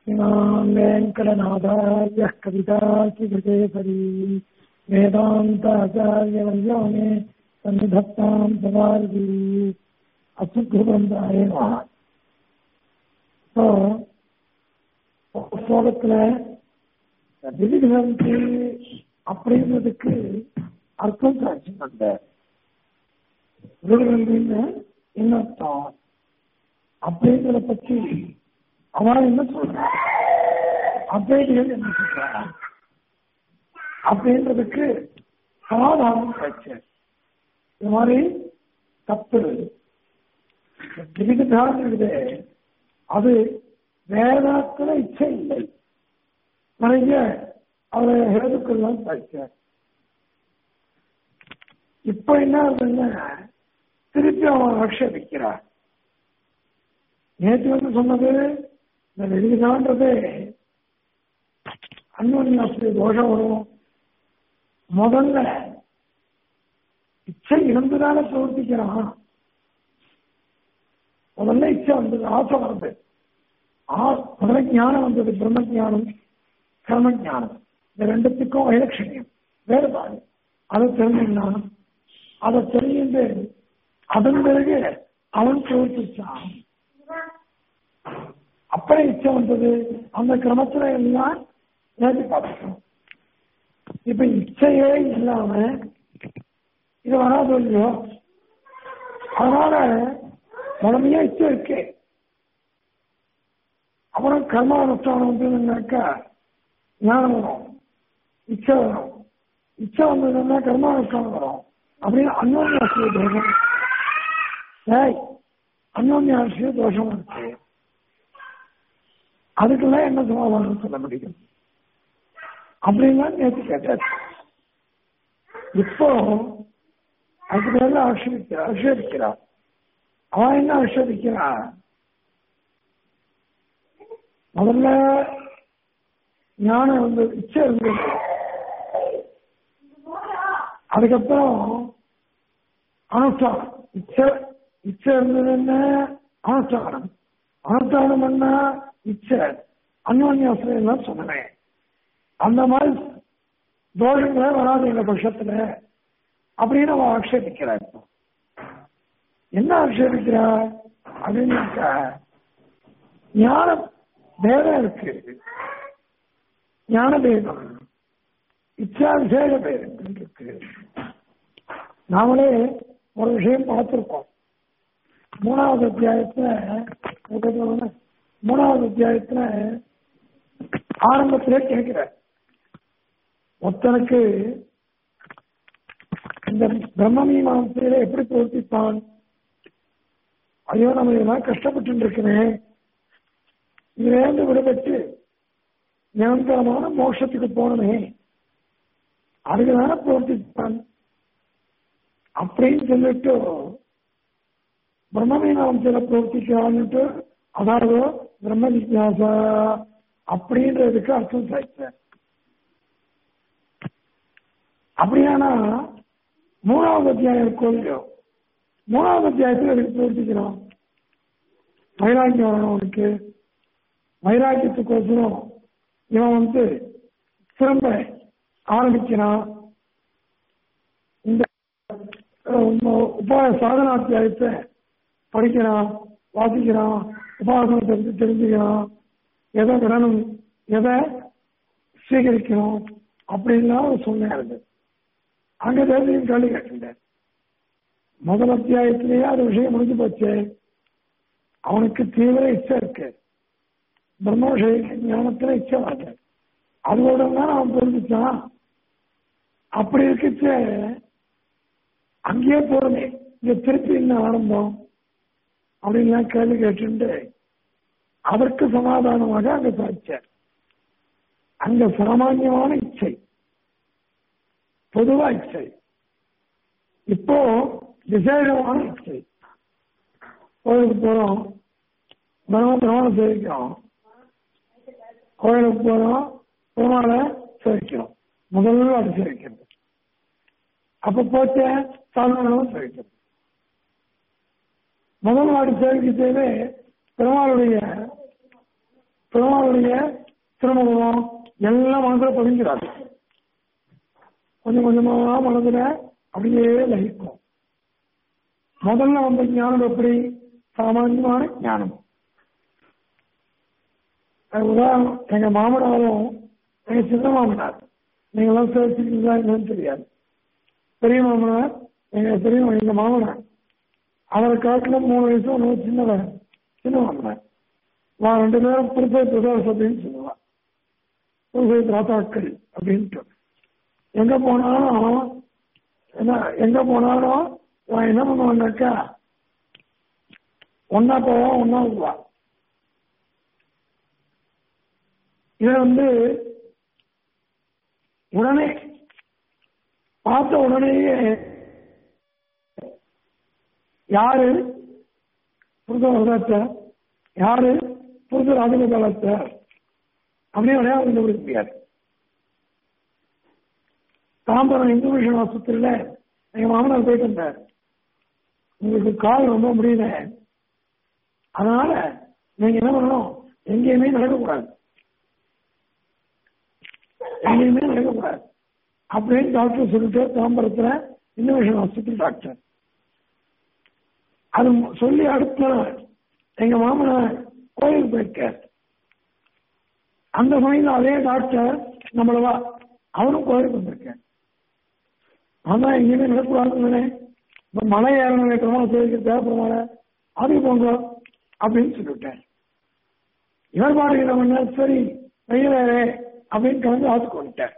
इमाम् वेङ्कटनाथार्यः कविताचिकृतेपरी वेदान्ताचार्यवर्यो मे सन्निधत्ताम् सदार्गी அசுகிருபந்தாய ஸோ ஸ்லோகத்துல விதிகிரந்தி அப்படின்றதுக்கு அர்த்தம் சாட்சி அந்த விதிகிரந்தின்னு என்ன அர்த்தம் அப்படின்றத பற்றி அவன் என்ன சொல்றான் அத்வைதிகள் என்ன சொல்றான் அப்படின்றதுக்கு சமாதானம் கிடைச்ச இது மாதிரி தப்பு திரிகதானம் இருக்குது அது வேதாத்துல இச்சை இல்லை நிறைய அவரை ஹேதுக்கள்லாம் படிச்சார் இப்ப என்ன ஆகுதுன்னா திருப்பி அவன் ஆட்சேபிக்கிறார் நேற்று வந்து சொன்னது இந்த வெளிதான்றது அன்னோன்யாசிரிய தோஷம் வரும் முதல்ல இச்சை இருந்துதானே பிரவர்த்திக்கிறான் முதல்ல இச்சை வந்தது ஆசை வந்தது முதல்ல ஞானம் வந்தது பிரம்ம ஜானம் கர்ம ஜானம் இந்த ரெண்டுத்துக்கும் வைலட்சணியம் வேறுபாடு அதை தெரிஞ்சுன்னா அதை தெரிந்து அதன் பிறகு அவன் பிரவர்த்திச்சான் அப்புறம் இச்சை வந்தது அந்த கிரமத்துல எல்லாம் நேற்று பார்த்துக்கணும் இப்ப இச்சையே இல்லாம இது வராது இல்லையோ அதனால முழுமையா இச்சை இருக்கு அப்புறம் கர்மானுஷ்டானம் வந்ததுன்னாக்கா ஞானம் வரும் இச்சை வரும் இச்சை வந்ததுன்னா கர்மானுஷ்டானம் வரும் அப்படின்னு அன்னோன்யாசிரிய தோஷம் ஏய் அன்னோன்யாசிரிய தோஷம் இருக்கு அதுக்கெல்லாம் என்ன சமாதானம் சொல்ல முடியும் அப்படின்னா நேற்று கேட்டாச்சு இப்போ அதுக்கு மேல ஆட்சேபிக்கிறா ஆட்சேபிக்கிறார் அவன் என்ன ஆட்சேபிக்கிறா முதல்ல ஞானம் வந்து இச்சை இருந்தது அதுக்கப்புறம் அனுஷ்டானம் இச்சை இச்சை இருந்ததுன்னா அனுஷ்டானம் அனுஷ்டானம் பண்ணா இச்சை அந்யோன்யாசிரியம் எல்லாம் சொன்னேன் அந்த மாதிரி தோஷங்களே வராது எங்க பட்சத்துல அப்படின்னு அவன் ஆட்சேபிக்கிறார் என்ன ஆட்சேபிக்கிறா அப்படின்னாக்கா ஞானம் பேதம் இருக்கு ஞான பேதம் இச்சா விசேஷ பேதம் இருக்கு நாமளே ஒரு விஷயம் பார்த்திருக்கோம் மூணாவது அத்தியாயத்துல மூணாவது அத்தியாயத்துல ஆரம்பத்திலே கேட்கிற ஒருத்தனுக்கு இந்த பிரம்ம மீமாசையில எப்படி பிரவர்த்தித்தான் ஐயோ நம்ம இதெல்லாம் கஷ்டப்பட்டு இருக்கிறேன் இதுலேருந்து விடுபட்டு நிரந்தரமான மோட்சத்துக்கு போனமே அதுக்குதான பிரவர்த்தித்தான் அப்படின்னு சொல்லிட்டு பிரம்ம மீமாசையில பிரவர்த்திக்கிறான்னுட்டு அதாவது பிரம்ம ஜிக்யாசா அப்படின்றதுக்கு அர்த்தம் சாய்ச்ச அப்படியானா மூணாவது அத்தியாயம் கோயிலோ மூணாவது அத்தியாயத்தில் எதுக்கு பிரவர்த்திக்கிறோம் வைராக்கியம் வரணும் அவனுக்கு வைராக்கியத்துக்கோசரம் இவன் வந்து திரும்ப ஆரம்பிக்கிறான் இந்த உபாய சாதனாத்தியாயத்தை படிக்கிறான் வாசிக்கிறான் உபாசனம் தெரிஞ்சு தெரிஞ்சுக்கிறான் எதை விடணும் எதை சீகரிக்கணும் அப்படின்லாம் ஒரு சொன்னாரு அங்க தெரிஞ்சு கேள்வி கேட்டேன் முதல் அத்தியாயத்திலேயே அது விஷயம் முடிஞ்சு போச்சு அவனுக்கு தீவிர இச்சை இருக்கு பிரம்ம விஷய ஞானத்துல இச்சை வருது அதோட தான் அவன் புரிஞ்சுச்சான் அப்படி இருக்குச்சு அங்கேயே போறமே இங்க திருப்பி இன்னும் ஆரம்பம் அப்படின்லாம் கேள்வி கேட்டு அதற்கு சமாதானமாக அங்க சாதிச்சார் அங்க சாமானியமான இச்சை பொதுவா இச்சை இப்போ விசேஷமான இச்சை கோயிலுக்கு போறோம் பிரம்ம பிரமாணம் சேவிக்கிறோம் கோயிலுக்கு போறோம் பெருமாளை சேவிக்கிறோம் முதல்ல அது சேவிக்கிறது அப்ப போச்சு சாதாரணமாக சேவிக்கிறது முதல் நாடு சேவிக்கத்தேவே பெருமாளுடைய பெருமாளுடைய திருமணம் எல்லாம் மனசுல பதிஞ்சிடாது கொஞ்சம் கொஞ்சமா மனதுல அப்படியே லயிக்கும் முதல்ல வந்த ஞானம் எப்படி சாமானியமான ஞானம் அது உதாரணம் எங்க மாமனாரும் எங்க சின்ன மாமனார் நீங்க எல்லாம் சேர்த்துருக்கீங்களா என்னன்னு தெரியாது பெரிய மாமனார் எங்க பெரிய எங்க மாமனார் அவரை காட்டிலும் மூணு வயசு ஒன்று சின்னவன் சின்ன மாமனார் வா ரெண்டு பேரும் புதுப்பை பிரதோஷம் அப்படின்னு சொல்லுவா புதுப்பை ராசாக்கள் அப்படின்ட்டு எங்க போனாலும் என்ன எங்க போனாலும் நான் என்ன பண்ணுவேன்னாக்கா ஒன்னா போவோம் ஒன்னா வருவா இதை வந்து உடனே பார்த்த உடனேயே யாரு புரித வரலாற்ற யாரு புரித ராஜகோபாலத்தை அப்படியே விளையாட கண்டுபிடிக்க முடியாது தாம்பரம் இந்து மிஷன் ஆஸ்பத்திரியில எங்க மாமனார் போயிட்டு இருந்தார் உங்களுக்கு கால் ரொம்ப முடியல அதனால நீங்க என்ன பண்ணணும் எங்கேயுமே நடக்கக்கூடாது எங்கேயுமே நடக்கக்கூடாது அப்படின்னு டாக்டர் சொல்லிட்டு தாம்பரத்துல இன்னோவேஷன் ஹாஸ்பிட்டல் டாக்டர் அது சொல்லி அடுத்த நாள் எங்க மாமனார் கோயிலுக்கு போயிருக்கார் அந்த சமயத்தில் அதே டாக்டர் நம்மளவா அவரும் கோயிலுக்கு வந்திருக்கார் ஆனா எங்கேயுமே நடக்கூடாதுன்னு இப்ப மலை ஏறணும் வைக்கிறோமா சொல்லிட்டு தேவைப்படுமால அதுக்கு போங்க அப்படின்னு சொல்லிவிட்டேன் இவர் பாடுகிறவங்க சரி வெயிலே அப்படின்னு கிளம்பி ஆத்துக்கு வந்துட்டார்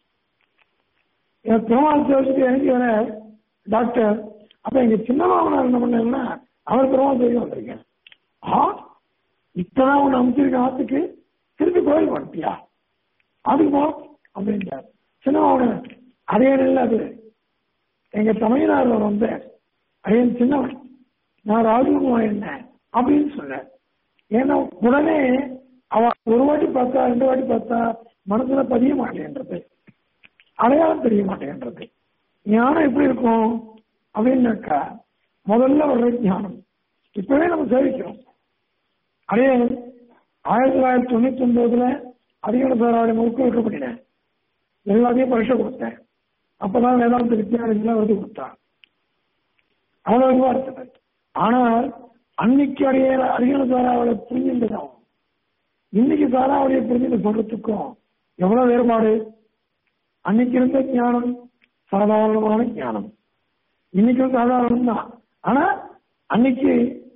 என் பெருமாள் சேர்த்துட்டு இறங்கி வர டாக்டர் அப்ப எங்க சின்ன மாமனார் என்ன பண்ணாருன்னா அவர் பெருமாள் சேர்த்து வந்திருக்கேன் ஆ இப்பதான் உன்னை அமைச்சிருக்க ஆத்துக்கு திருப்பி கோயில் பண்ணிட்டியா அதுக்கு போ அப்படின்ட்டார் சின்ன மாமனார் அதே இல்லை அது எங்க தமிழ்நாடுல வந்து அரியன் சின்னவன் நான் ராஜகுமார் என்ன அப்படின்னு சொன்னேன் ஏன்னா உடனே அவன் ஒரு வாட்டி பார்த்தா ரெண்டு வாட்டி பார்த்தா மனசுல பதிய மாட்டேன்றது அடையாளம் தெரிய மாட்டேன்றது ஞானம் எப்படி இருக்கும் அப்படின்னாக்கா முதல்ல வர்ற ஞானம் இப்பவே நம்ம சேவிக்கிறோம் அதே ஆயிரத்தி தொள்ளாயிரத்தி தொண்ணூத்தி ஒன்பதுல அதிகார சாராடைய முழுக்க வைக்க பண்ணினேன் எல்லாத்தையும் பரிசை கொடுத்தேன் அப்பதான் வேதாந்த வித்தியாலயத்துல வந்து கொடுத்தான் அவ்வளவு இதுவா இருக்குது ஆனால் அன்னைக்கு அடைய அதிகார சாராவோட புரிஞ்சுதான் இன்னைக்கு சாராவுடைய புரிஞ்சு சொல்றதுக்கும் எவ்வளவு வேறுபாடு அன்னைக்கு இருந்த ஞானம் சாதாரணமான ஞானம் இன்னைக்கும் சாதாரணம் தான் ஆனா அன்னைக்கு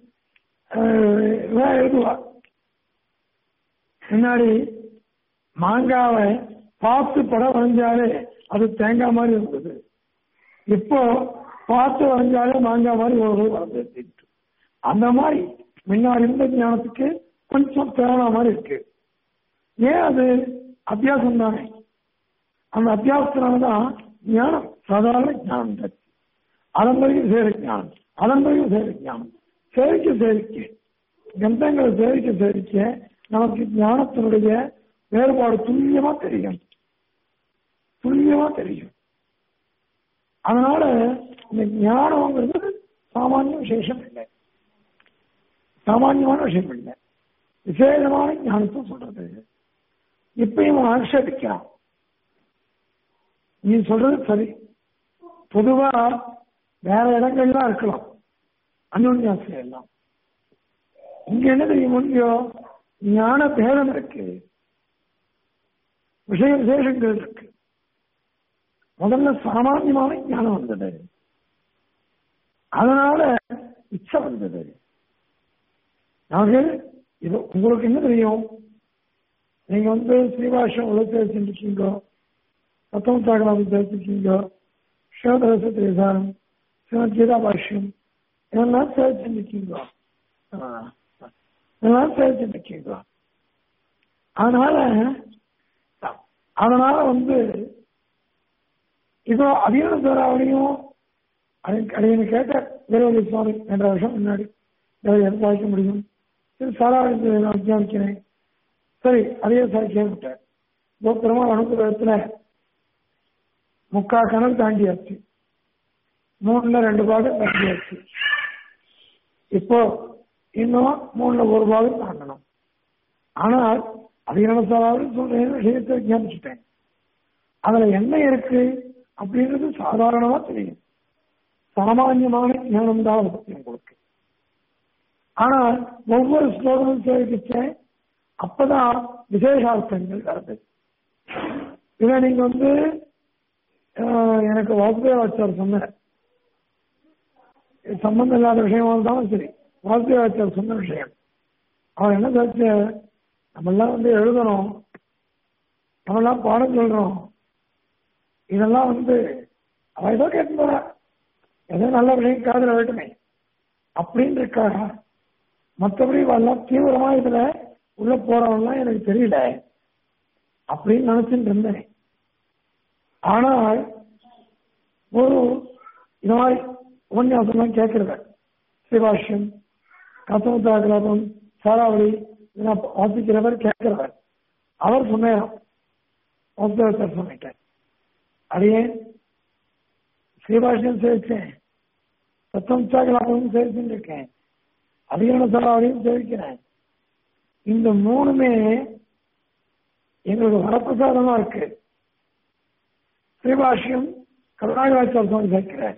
எழுதுவா முன்னாடி மாங்காவை பார்த்து படம் வரைஞ்சாலே அது தேங்காய் மாதிரி இருந்தது இப்போ பார்த்து வரைஞ்சாலே மாங்காய் மாதிரி ஒரு வளர்ந்து அந்த மாதிரி முன்னாடி இருந்த ஞானத்துக்கு கொஞ்சம் தேவை மாதிரி இருக்கு ஏன் அது அத்தியாசம் தானே அந்த அத்தியாசத்தினாலதான் ஞானம் சாதாரண ஞானம் இருக்கு அதன் பிறகு சேர ஞானம் அதன் பிறகு சேர ஞானம் சேரிக்க சேரிக்க கந்தங்களை சேரிக்க சேரிக்க நமக்கு ஞானத்தினுடைய வேறுபாடு துல்லியமா தெரியும் துல்லியமா தெரியும் அதனால இந்த ஞானம்ங்கிறது சாமானிய விசேஷம் இல்லை சாமானியமான விஷயம் இல்லை விசேஷமான ஞானத்தை சொல்றது இப்பயும் ஆட்சேபிக்கிறான் நீ சொல்றது சரி பொதுவா வேற இடங்கள்லாம் இருக்கலாம் அனுன்யாசம் எல்லாம் இங்க என்ன தெரியும் முடியும் ஞான பேதம் இருக்கு விஷய விசேஷங்கள் இருக்கு முதல்ல சாமானியமான ஞானம் வந்தது அதனால இச்சை வந்தது நாங்க இது உங்களுக்கு என்ன தெரியும் நீங்க வந்து ஸ்ரீபாஷம் உலக தெரிஞ்சிருக்கீங்க பத்தொன்பது தாகலாவது தெரிஞ்சிருக்கீங்க சிவதரச திரிசாரம் சிவன் கீதா பாஷ்யம் இதெல்லாம் தெரிஞ்சிருக்கீங்க இதெல்லாம் தெரிஞ்சிருக்கீங்க அதனால அதனால வந்து இதோ அதீன சாராவளியும் அடையனு கேட்ட வீரவதி சுவாமி என்ற வருஷம் முன்னாடி எதை சாதிக்க முடியும் சரி சாராவளி நான் விஞ்ஞானிக்கிறேன் சரி அதையே சாதிக்க விட்டேன் இதோ பெருமாள் அனுப்புறத்துல முக்கா கணல் தாண்டியாச்சு மூணுல ரெண்டு பாகம் தாண்டியாச்சு இப்போ இன்னும் மூணுல ஒரு பாகம் தாண்டணும் ஆனால் அது நினைச்சாலும் சொல்றேன் விஷயத்தை விஞ்ஞாபிச்சுட்டேன் அதுல என்ன இருக்கு அப்படின்றது சாதாரணமா தெரியும் சாமானியமான ஞானம் தான் அதை பத்தி உங்களுக்கு ஆனா ஒவ்வொரு ஸ்லோகமும் சேவிச்சேன் அப்பதான் விசேஷார்த்தங்கள் வருது இதை நீங்க வந்து ஆஹ், எனக்கு வாசுதேவாச்சார் சொன்ன இது சம்பந்தம் இல்லாத விஷயமா இருந்தாலும் சரி வாசுதேவாச்சார் சொன்ன விஷயம் அவர் என்ன சொல்லிச்சு நம்மெல்லாம் வந்து எழுதணும் நம்மெல்லாம் பாடம் சொல்றோம் இதெல்லாம் வந்து அவ ஏதோ கேட்டு போறா ஏதோ நல்ல விஷயம் காதல வேட்டுமே அப்படின்னு இருக்காரா மற்றபடி எல்லாம் தீவிரமா இதுல உள்ள போறவன்லாம் எனக்கு தெரியல அப்படின்னு நினைச்சுட்டு இருந்தேன் ஆனால் ஒரு இந்த மாதிரி உபன்யாசம்லாம் கேட்கிறத சிவாஷ்யம் கசமுத்தா கலாபம் சாராவளி இதெல்லாம் வாசிக்கிறவர் கேட்கிறவர் அவர் சொன்னார் வாசுதேவத்தர் சொன்னிட்டேன் அதையே ஸ்ரீபாஷ்யம் சேர்த்தேன் சத்தமுத்தா கலாபமும் சேர்த்துட்டு இருக்கேன் அதிகார சாராவளியும் சேர்க்கிறேன் இந்த மூணுமே எங்களுக்கு வரப்பிரசாதமா இருக்கு ஸ்ரீபாஷ்யம் கருணாகராச்சார சுவாமி சேர்க்கிறார்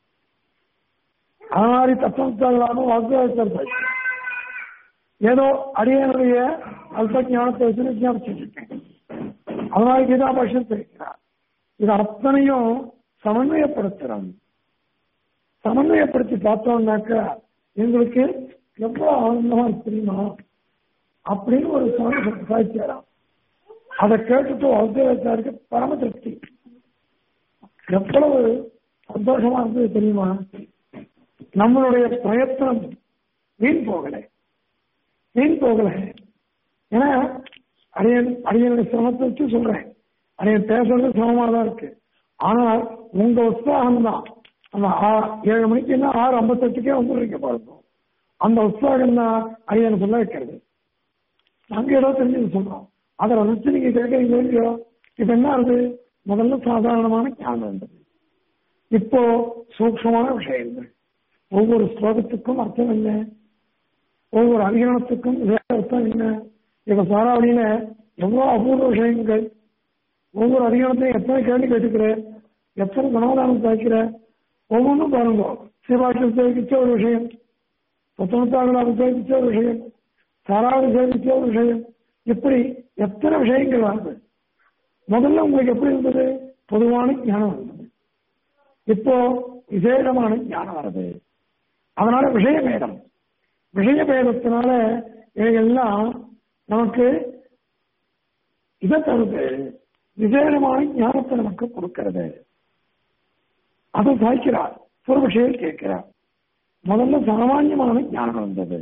அது மாதிரி தத்துவத்தாகலாமும் வாசுதேவாச்சார் சேர்க்கிறார் ஏதோ அடியனுடைய அல்ப ஞானத்தை வச்சு விஞ்ஞாபிச்சுட்டு இருக்கேன் அது மாதிரி கீதாபாஷ்யம் சேர்க்கிறார் இது அத்தனையும் சமன்வயப்படுத்துறோம் சமன்வயப்படுத்தி பார்த்தோம்னாக்கா எங்களுக்கு எவ்வளவு ஆனந்தமா இருக்கு தெரியுமா அப்படின்னு ஒரு சுவாமி சாய்ச்சாராம் அதை கேட்டுட்டு வாசுதேவாச்சாருக்கு பரம திருப்தி எவ்வளவு சந்தோஷமா இருந்தது தெரியுமா நம்மளுடைய பிரயத்தனம் வீண் போகல வீண் போகல ஏன்னா அரியன் அரியனுடைய சிரமத்தை வச்சு சொல்றேன் அரியன் பேசுறது சிரமமா தான் இருக்கு ஆனால் உங்க உற்சாகம் தான் அந்த ஆ- ஏழு மணிக்கு என்ன ஆறு ஐம்பத்தெட்டுக்கே வந்துடுறீங்க பாருங்க அந்த உற்சாகம் தான் அரியன் சொல்ல வைக்கிறது நாங்க ஏதோ தெரிஞ்சு சொல்றோம் அதை ரசிச்சு நீங்க கேட்கறீங்க இல்லையோ இப்ப என்ன ஆகுது முதல்ல சாதாரணமான ஞானம் இருந்தது இப்போ சூக்ஷமான விஷயங்கள் ஒவ்வொரு ஸ்லோகத்துக்கும் அர்த்தம் என்ன ஒவ்வொரு அதிகரணத்துக்கும் வேற அர்த்தம் என்ன இப்ப சாராவளியில எவ்வளவு அபூர்வ விஷயங்கள் ஒவ்வொரு அதிகாரத்தையும் எத்தனை கேள்வி கேட்டுக்கிற எத்தனை சமாதானம் சாய்க்கிற ஒவ்வொன்றும் பாருங்க சிவாட்சியம் சேவிச்ச ஒரு விஷயம் புத்தகத்தாகலாக சேவிச்ச ஒரு விஷயம் சாராவது சேவிச்ச ஒரு விஷயம் இப்படி எத்தனை விஷயங்கள் வருது முதல்ல உங்களுக்கு எப்படி இருந்தது பொதுவான ஞானம் இருந்தது இப்போ விசேஷமான ஞானம் வருது அதனால விஷயபேதம் விஷயபேதத்தினால இவைகள்லாம் நமக்கு இதை தருது விசேஷமான ஞானத்தை நமக்கு கொடுக்கிறது அதை சாய்க்கிறார் ஒரு விஷயம் கேட்கிறார் முதல்ல சாமானியமான ஞானம் வந்தது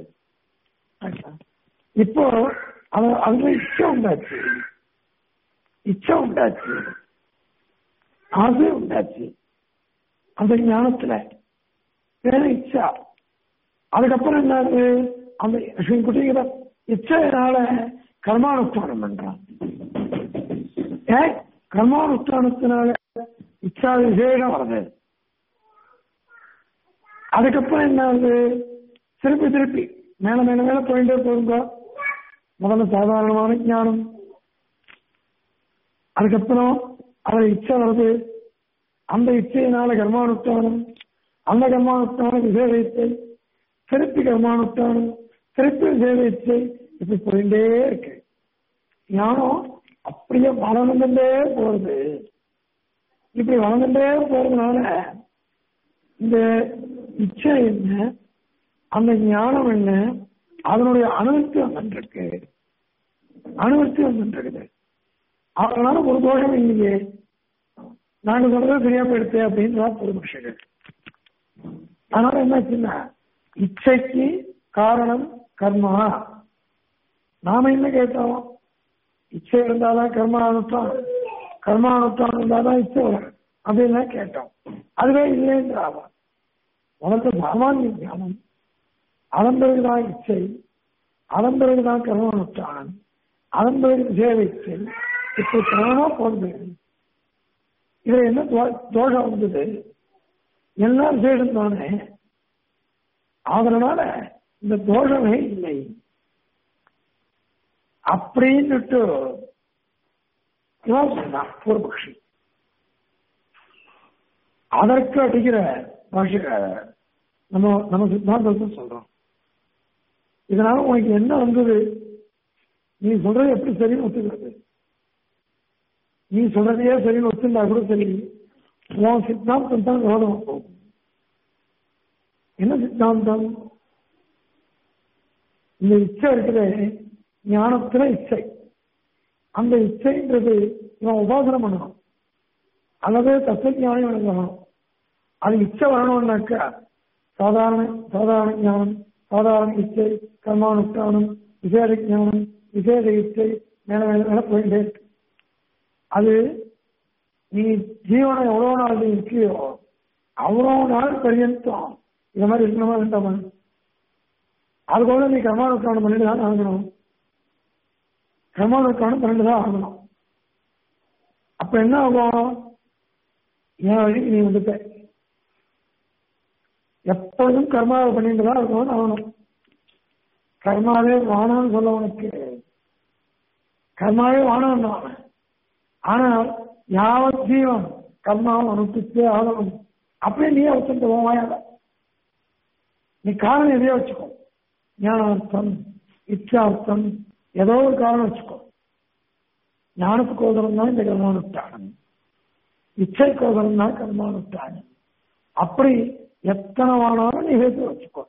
இப்போ அது அதுல இச்சை உண்டாச்சு இச்சை உண்டாச்சு ஆசை உண்டாச்சு அந்த ஞானத்துல வேற இச்சா அதுக்கப்புறம் என்னது அந்த குட்டிங்கிற இச்சையினால கர்மானுஷ்டானம் பண்றான் ஏ கர்மானுஷ்டானத்தினால இச்சா விசேஷம் வருது அதுக்கப்புறம் என்ன ஆகுது திருப்பி திருப்பி மேல மேல மேல போயிட்டே போகுங்க முதல்ல சாதாரணமான ஞானம் அதுக்கப்புறம் அதில் இச்சை வருது அந்த இச்சையினால கர்மானுஷ்டானம் அந்த கர்மானுஷ்டானம் விசேஷ இச்சை திருப்பி கர்மானுஷ்டானம் திருப்பி விசேஷ இச்சை இப்படி போயிட்டே இருக்கு ஞானம் அப்படியே வளர்ந்துட்டே போறது இப்படி வளர்ந்துட்டே போறதுனால இந்த இச்சை என்ன அந்த ஞானம் என்ன அதனுடைய அனுபவத்து வந்துருக்கு அனுபவத்து வந்துருக்குது அதனால ஒரு தோஷம் இல்லையே நாங்க சொல்றது சரியா போயிடுச்சு அப்படின்னு பொதுமக்கள் அதனால என்னாச்சுன்னா இச்சைக்கு காரணம் கர்மா நாம என்ன கேட்டோம் இச்சை இருந்தாதான் கர்மானுஷ்டானம் கர்மானுஷ்டானம் இருந்தாதான் இச்சை வரும் அப்படின்னு கேட்டோம் அதுவே இல்லைன்றாவா உனக்கு சாமானிய ஞானம் அதன் பிறகுதான் இச்சை அதன் பிறகுதான் கர்மானுஷ்டானம் அதன் பிறகு விசேஷ இச்சை இப்படி கிரமமா போகுது இதுல என்ன தோ- தோஷம் வந்தது எல்லாம் விசேஷம் தானே அதனால இந்த தோஷமே இல்லை அப்படின்னுட்டு இவன் சொன்னான் பூர்வபக்ஷி அதற்கு அடிக்கிற பாஷ நம்ம நம்ம சித்தாந்தத்தை சொல்றோம் இதனால உனக்கு என்ன வந்தது நீ சொல்றது எப்படி சரின்னு ஒத்துக்கிறது நீ சொல்றதையே சரின்னு ஒத்துந்தா கூட சரி உன் சித்தாந்தம் தான் விரோதமா போகும் என்ன சித்தாந்தம் இந்த இச்சை இருக்குது ஞானத்துல இச்சை அந்த இச்சைன்றது இவன் உபாசனம் பண்ணணும் அல்லது தத்துவஞானம் இவனுக்கு வரணும் அது இச்சை வரணும்னாக்கா சாதாரண சாதாரண ஞானம் சாதாரண இச்சை கர்மானுஷ்டானம் விசேட ஞானம் விசேட இச்சை மேல மேல மேல போயிட்டே இருக்கு அது நீ ஜீவனம் எவ்வளவு நாள் நீ இருக்கியோ அவ்வளவு நாள் பரியந்தம் இந்த மாதிரி இருக்கணுமா வேண்டாமா அது போல நீ கர்மானுஷ்டானம் பண்ணிட்டு தான் ஆகணும் கர்மானுஷ்டானம் பண்ணிட்டு தான் ஆகணும் அப்ப என்ன ஆகும் என் வழிக்கு நீ வந்துட்ட எப்பொழுதும் கர்மாவை பண்ணிட்டு தான் இருக்கணும் ஆகணும் கர்மாவே வானான்னு சொல்ல உனக்கு கர்மாவே வானான் அவன் ஆனால் யாவத் ஜீவன் கர்மாவை அனுப்பிச்சே ஆகணும் அப்படியே நீயே வச்சுட்டு வாயால நீ காரணம் எதையோ வச்சுக்கோ ஞானார்த்தம் இச்சார்த்தம் ஏதோ ஒரு காரணம் வச்சுக்கோ ஞானத்துக்கு ஓதரம் தான் இந்த கர்மானுஷ்டானம் இச்சைக்கு ஓதரம் தான் கர்மானுஷ்டானம் அப்படி எத்தனை வானாலும் நீ சேர்த்து வச்சுக்கோ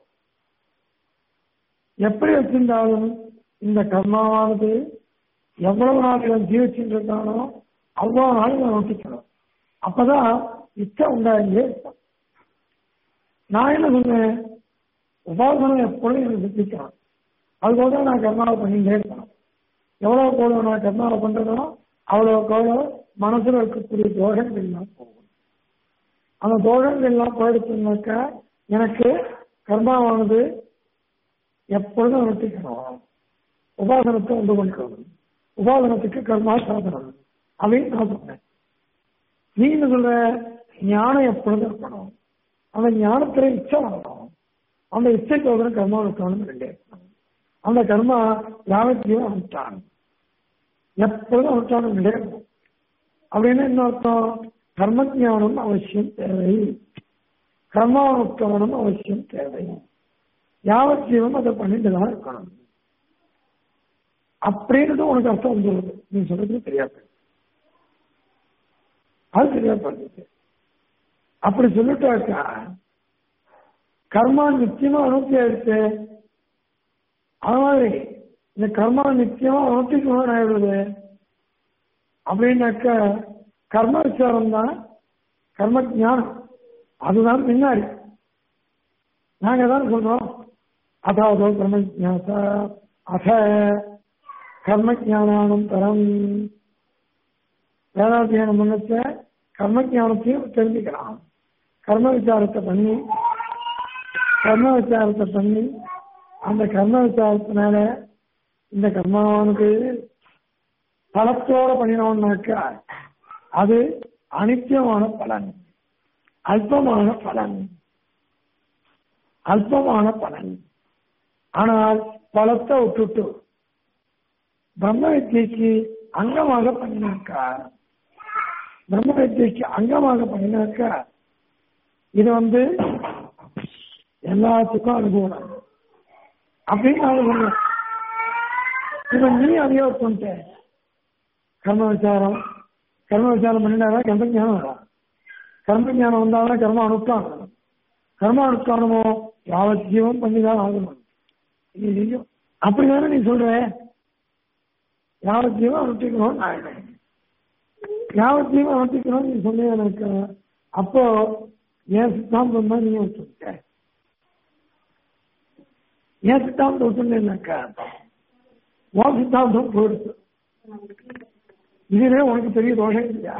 எப்படி வச்சிருந்தாலும் இந்த கர்மாவானது எவ்வளவு நாள் இவன் ஜீவிச்சுட்டு இருக்கானோ அவ்வளவு நாள் இவன் நோட்டிக்கணும் அப்பதான் இச்சை உண்டாகியே இருக்கும் நான் என்ன சொன்னேன் உபாசனம் எப்பொழுதும் எனக்கு சித்திக்கணும் அதுபோல நான் கர்மாவை பண்ணிட்டே இருக்கணும் எவ்வளவு போதும் நான் கர்மாவை பண்றதோ அவ்வளவுக்கு அவ்வளோ மனசுல இருக்கக்கூடிய தோஷங்கள் எல்லாம் போகும் அந்த தோஷங்கள் எல்லாம் போயிடுச்சுனாக்கா எனக்கு கர்மாவானது எப்பொழுதும் நிறுத்திக்கணும் உபாசனத்தை உண்டு பண்ணிக்கணும் உபாசனத்துக்கு கர்மா சாதனம் அப்படின்னு நான் சொன்னேன் நீ என்ன சொல்ற ஞானம் எப்பொழுதும் இருக்கணும் அந்த ஞானத்துல இச்சை வரணும் அந்த இச்சைக்கு ஒரு கர்மா இருக்கணும் ரெண்டே இருக்கணும் அந்த கர்மா யாவத்தையும் அனுப்பிட்டான் எப்பொழுதும் அனுப்பிட்டாலும் ரெண்டே இருக்கும் அப்படின்னு என்ன அர்த்தம் கர்ம ஞானம் அவசியம் தேவை கர்மானுஷ்டானம் அவசியம் தேவை யாவத் ஜீவன் அதை பண்ணிட்டு தான் இருக்கணும் அப்படின்னு உனக்கு அர்த்தம் வந்துடுது நீ சொல்றது தெரியாது அது சரியா பண்ணுது அப்படி சொல்லிட்டாக்கா கர்மா நிச்சயமா அனுப்பி ஆயிடுச்சு அது மாதிரி இந்த கர்மா நிச்சயமா அனுப்பிக்கணும்னு ஆயிடுது அப்படின்னாக்கா கர்ம விசாரம் தான் கர்ம ஞானம் அதுதான் பின்னாடி நாங்க தான் சொல்றோம் அதாவது கர்ம ஜாச அத கர்ம ஜானானம் தரம் வேதாத்தியானம் பண்ணச்ச கர்ம ஜானத்தையும் தெரிஞ்சுக்கலாம் கர்ம விசாரத்தை பண்ணி கர்ம விசாரத்தை பண்ணி அந்த கர்ம விசாரத்தினால இந்த கர்மாவானது பலத்தோட பண்ணினோம்னாக்கா அது அனித்தியமான பலன் அல்பமான பலன் அல்பமான பலன் ஆனால் பலத்தை விட்டுட்டு பிரம்ம வித்தியைக்கு அங்கமாக பண்ணினாக்கா பிரம்ம வித்தியைக்கு அங்கமாக பண்ணினாக்கா இது வந்து எல்லாத்துக்கும் அனுகூலம் அப்படின்னு நான் சொன்னேன் இவன் நீ அதையோ பண்ணிட்ட கர்ம விசாரம் கர்ம விசாரம் பண்ணினாதான் கர்ம ஞானம் வரும் கர்ம ஞானம் வந்தாலும் கர்ம அனுஷ்டானம் கர்ம அனுஷ்டானமோ யாவத் ஜீவம் பண்ணிதான் ஆகணும் ஐயோ அப்படிதானே நீ சொல்ற யாவத் ஜீவம் அனுஷ்டிக்கணும் ஆயிடும் யாவத் ஜீவம் அனுஷ்டிக்கணும் நீ சொன்னீங்க எனக்கு அப்போ என் சித்தாந்தம் தான் நீ வச்சுருக்க என் சித்தாந்தம் வச்சுருந்தேன்னாக்கா உன் சித்தாந்தம் போயிடுச்சு இதுவே உனக்கு பெரிய தோஷம் இல்லையா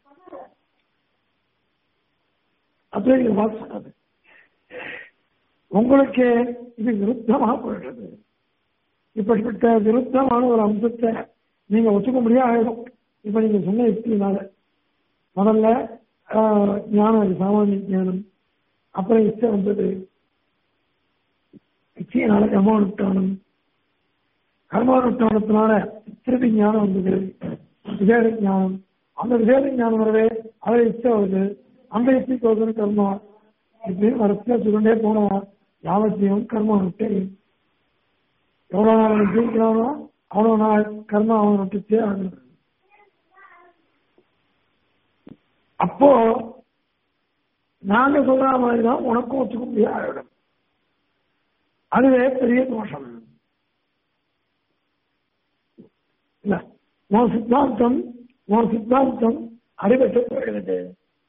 அப்படியே நீங்க பார்த்து சொன்னது உங்களுக்கு இது விருத்தமாக போயிடுறது இப்படிப்பட்ட விருத்தமான ஒரு அம்சத்தை நீங்க ஒத்துக்க முடியாது ஆயிடும் இப்ப நீங்க சொன்ன யுக்தினால முதல்ல ஆஹ், ஞானம் அது சாமானிய ஞானம் அப்புறம் இச்சை வந்தது இச்சையினால கர்மானுஷ்டானம் கர்மானுஷ்டானத்தினால திருப்பி ஞானம் வந்தது விசேட ஞானம் அந்த விசேட ஞானம் வரவே அதை இச்சை வருது அந்த இச்சைக்கு வருது கர்மா இப்படின்னு வரிசையா சொல்லிட்டே போனா யாவத்தையும் கர்மா விட்டு எவ்வளவு நாள் அவன் ஜீவிக்கிறானோ அவ்வளவு நாள் கர்மா அவன் விட்டுச்சே ஆகுது அப்போ நாங்க சொல்ற மாதிரிதான் உனக்கும் ஒத்துக்க முடியாது அதுவே பெரிய தோஷம் இல்ல உன் சித்தாந்தம் உன் சித்தாந்தம் அடிபட்டு போயிடுது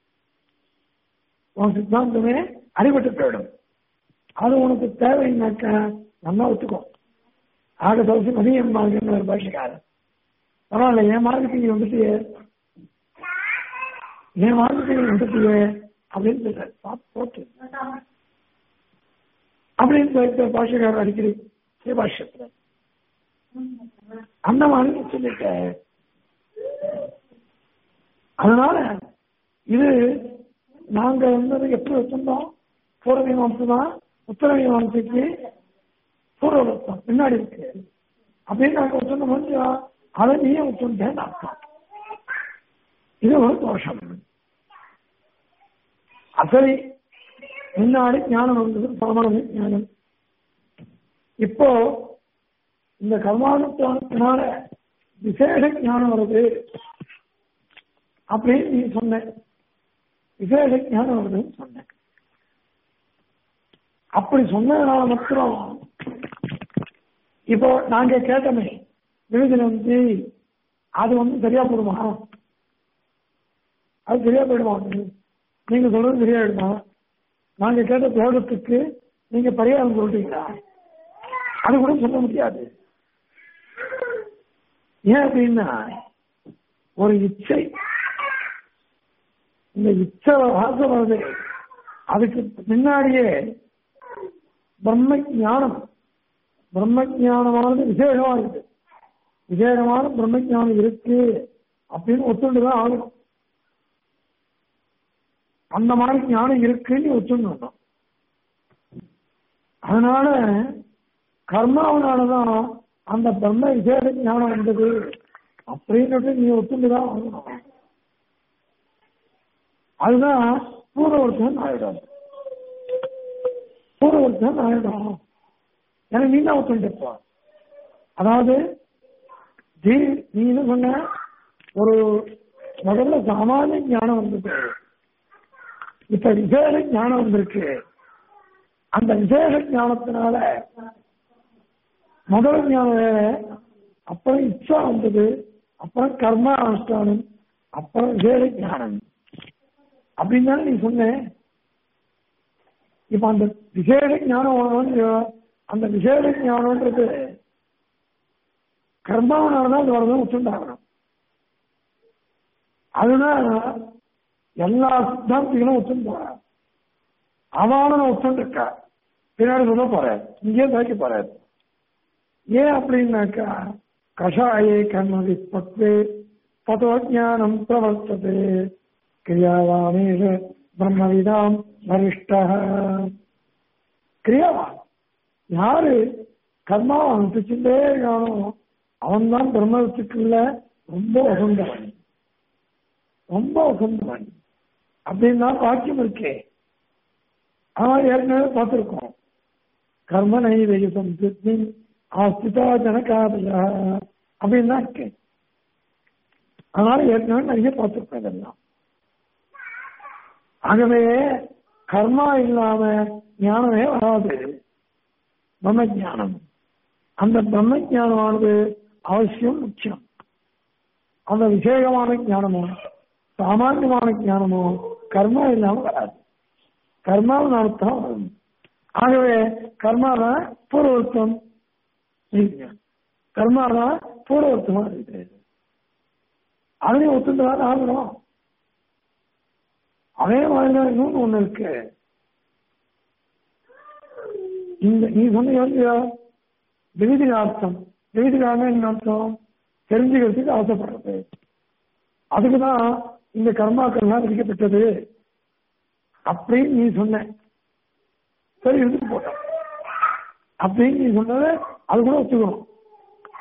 உன் சித்தாந்தமே அடிபட்டு போயிடும் அது உனக்கு தேவைன்னாக்க நல்லா ஒத்துக்கோ ஆக தோசி மதியம் மார்க்கம்னு ஒரு பாஷக்காரன் பரவாயில்ல என் மார்க்கத்துக்கு நீ வந்துட்டியே என் மார்க்கத்துக்கு நீ வந்துட்டியே அப்படின்னு சொல்ற பார்த்து போட்டு அப்படின்னு சொல்லிட்டு பாஷக்காரர் அடிக்கடி சிவபாஷ்யத்துல அந்த மாதிரி சொல்லிட்டேன் அதனால இது நாங்க வந்து எப்படி வச்சிருந்தோம் பூர்வ மீமாசம் தான் உத்தர மீமாசைக்கு பூர்வ வச்சோம் பின்னாடி இருக்கு அப்படின்னு நாங்க வச்சிருந்த முடிஞ்சா அதை நீயே வச்சுட்டேன்னு அர்த்தம் இது ஒரு தோஷம் அசரி முன்னாடி ஞானம் வந்தது சாமானிய ஞானம் இப்போ இந்த கர்மானுஷ்டானத்தினால விசேஷ ஞானம் வருது அப்படின்னு நீ சொன்ன விசேஷ ஞானம் வருதுன்னு சொன்ன அப்படி சொன்னதுனால மாத்திரம் இப்போ நாங்க கேட்டோமே விருதுல வந்து அது வந்து சரியா போடுமா அது சரியா போயிடுமா நீங்க சொல்றது சரியா போயிடுமா நாங்க கேட்ட தோட்டத்துக்கு நீங்க பரிகாரம் சொல்றீங்களா அது கூட சொல்ல முடியாது ஏன் அப்படின்னா ஒரு இச்சை இந்த இச்சை வாசம் வருது அதுக்கு முன்னாடியே பிரம்ம ஞானம் பிரம்ம ஞானமானது விசேஷமா இருக்கு விசேஷமான பிரம்ம ஞானம் இருக்கு அப்படின்னு ஒத்துண்டுதான் ஆகணும் அந்த மாதிரி ஞானம் இருக்குன்னு ஒத்துணும் அதனால கர்மாவனாலதான் அந்த பிரம்ம விசேஷ ஞானம் வந்தது அப்படின்னு நீ ஒத்துண்டுதான் ஆகணும் அதுதான் பூர்வவர்த்தன் ஆயிடும் பூர்வவர்த்தன் ஆயிடும் எனக்கு நீ தான் ஒத்துண்டுப்பா அதாவது நீ நீ என்ன சொன்ன ஒரு முதல்ல சாமானிய ஞானம் வந்தது இப்ப விசேஷ ஞானம் வந்திருக்கு அந்த விசேஷ ஞானத்தினால முதல் ஞானம் வேற அப்புறம் இச்சா வந்தது அப்புறம் கர்மா அனுஷ்டானம் அப்புறம் விசேஷ ஞானம் அப்படின்னு தானே நீ சொன்ன இப்ப அந்த விசேஷ ஞானம் வரணும்னு அந்த விசேஷ ஞானம்ன்றது கர்மாவனால்தான் அது வரதான் ஒத்துண்டாகணும் அதுதான் எல்லா சித்தாந்திகளும் ஒத்துன்னு போற அவனும் ஒத்துன்னு இருக்கா பின்னாடி சொல்ல போற இங்கேயே துவைக்க போற ஏன் அப்படின்னாக்கா கஷாயே கர்ம விற்பத்து தத்துவஜானம் பிரவர்த்தது கிரியாவாமேஷ பிரம்மவிதாம் வரிஷ்ட கிரியாவான் யாரு கர்மாவை அனுப்பிச்சுட்டே இருக்கானோ அவன் தான் பிரம்மத்துக்குள்ள ரொம்ப உகந்தவன் ரொம்ப உகந்தவன் அப்படின்னு வாக்கியம் இருக்கே ஆனால் ஏற்கனவே பார்த்திருக்கோம் கர்ம நைவேகம் சித்தி ஆஸ்திதா ஜனகாதயா அப்படின்னு தான் இருக்கு அதனால ஏற்கனவே நிறைய பார்த்திருக்கோம் இதெல்லாம் ஆகவே கர்மா இல்லாம ஞானமே வராது பிரம்ம ஞானம் அந்த பிரம்ம ஞானமானது அவசியம் முக்கியம் அந்த விசேஷமான ஞானமோ சாமானியமான ஞானமோ கர்மா இல்லாம வராது கர்மாவினால்தான் வரும் ஆகவே கர்மாதான் பூர்வத்துவம் கர்மாதான் பூர்வத்துவமா இருக்குது அதையும் ஒத்துந்தான் ஆகணும் அதே மாதிரிதான் இன்னொன்று ஒண்ணு இருக்கு இந்த நீ சொன்னியா விவிதிகார்த்தம் விவிதிகாரம் என்ன அர்த்தம் தெரிஞ்சுக்கிறதுக்கு ஆசைப்படுறது அதுக்குதான் இந்த கர்மாக்கள்லாம் விதிக்கப்பட்டது அப்படின்னு நீ சொன்ன சரி இருந்து போட்டோம் அப்படின்னு நீ சொன்னதை அது கூட ஒத்துக்கணும்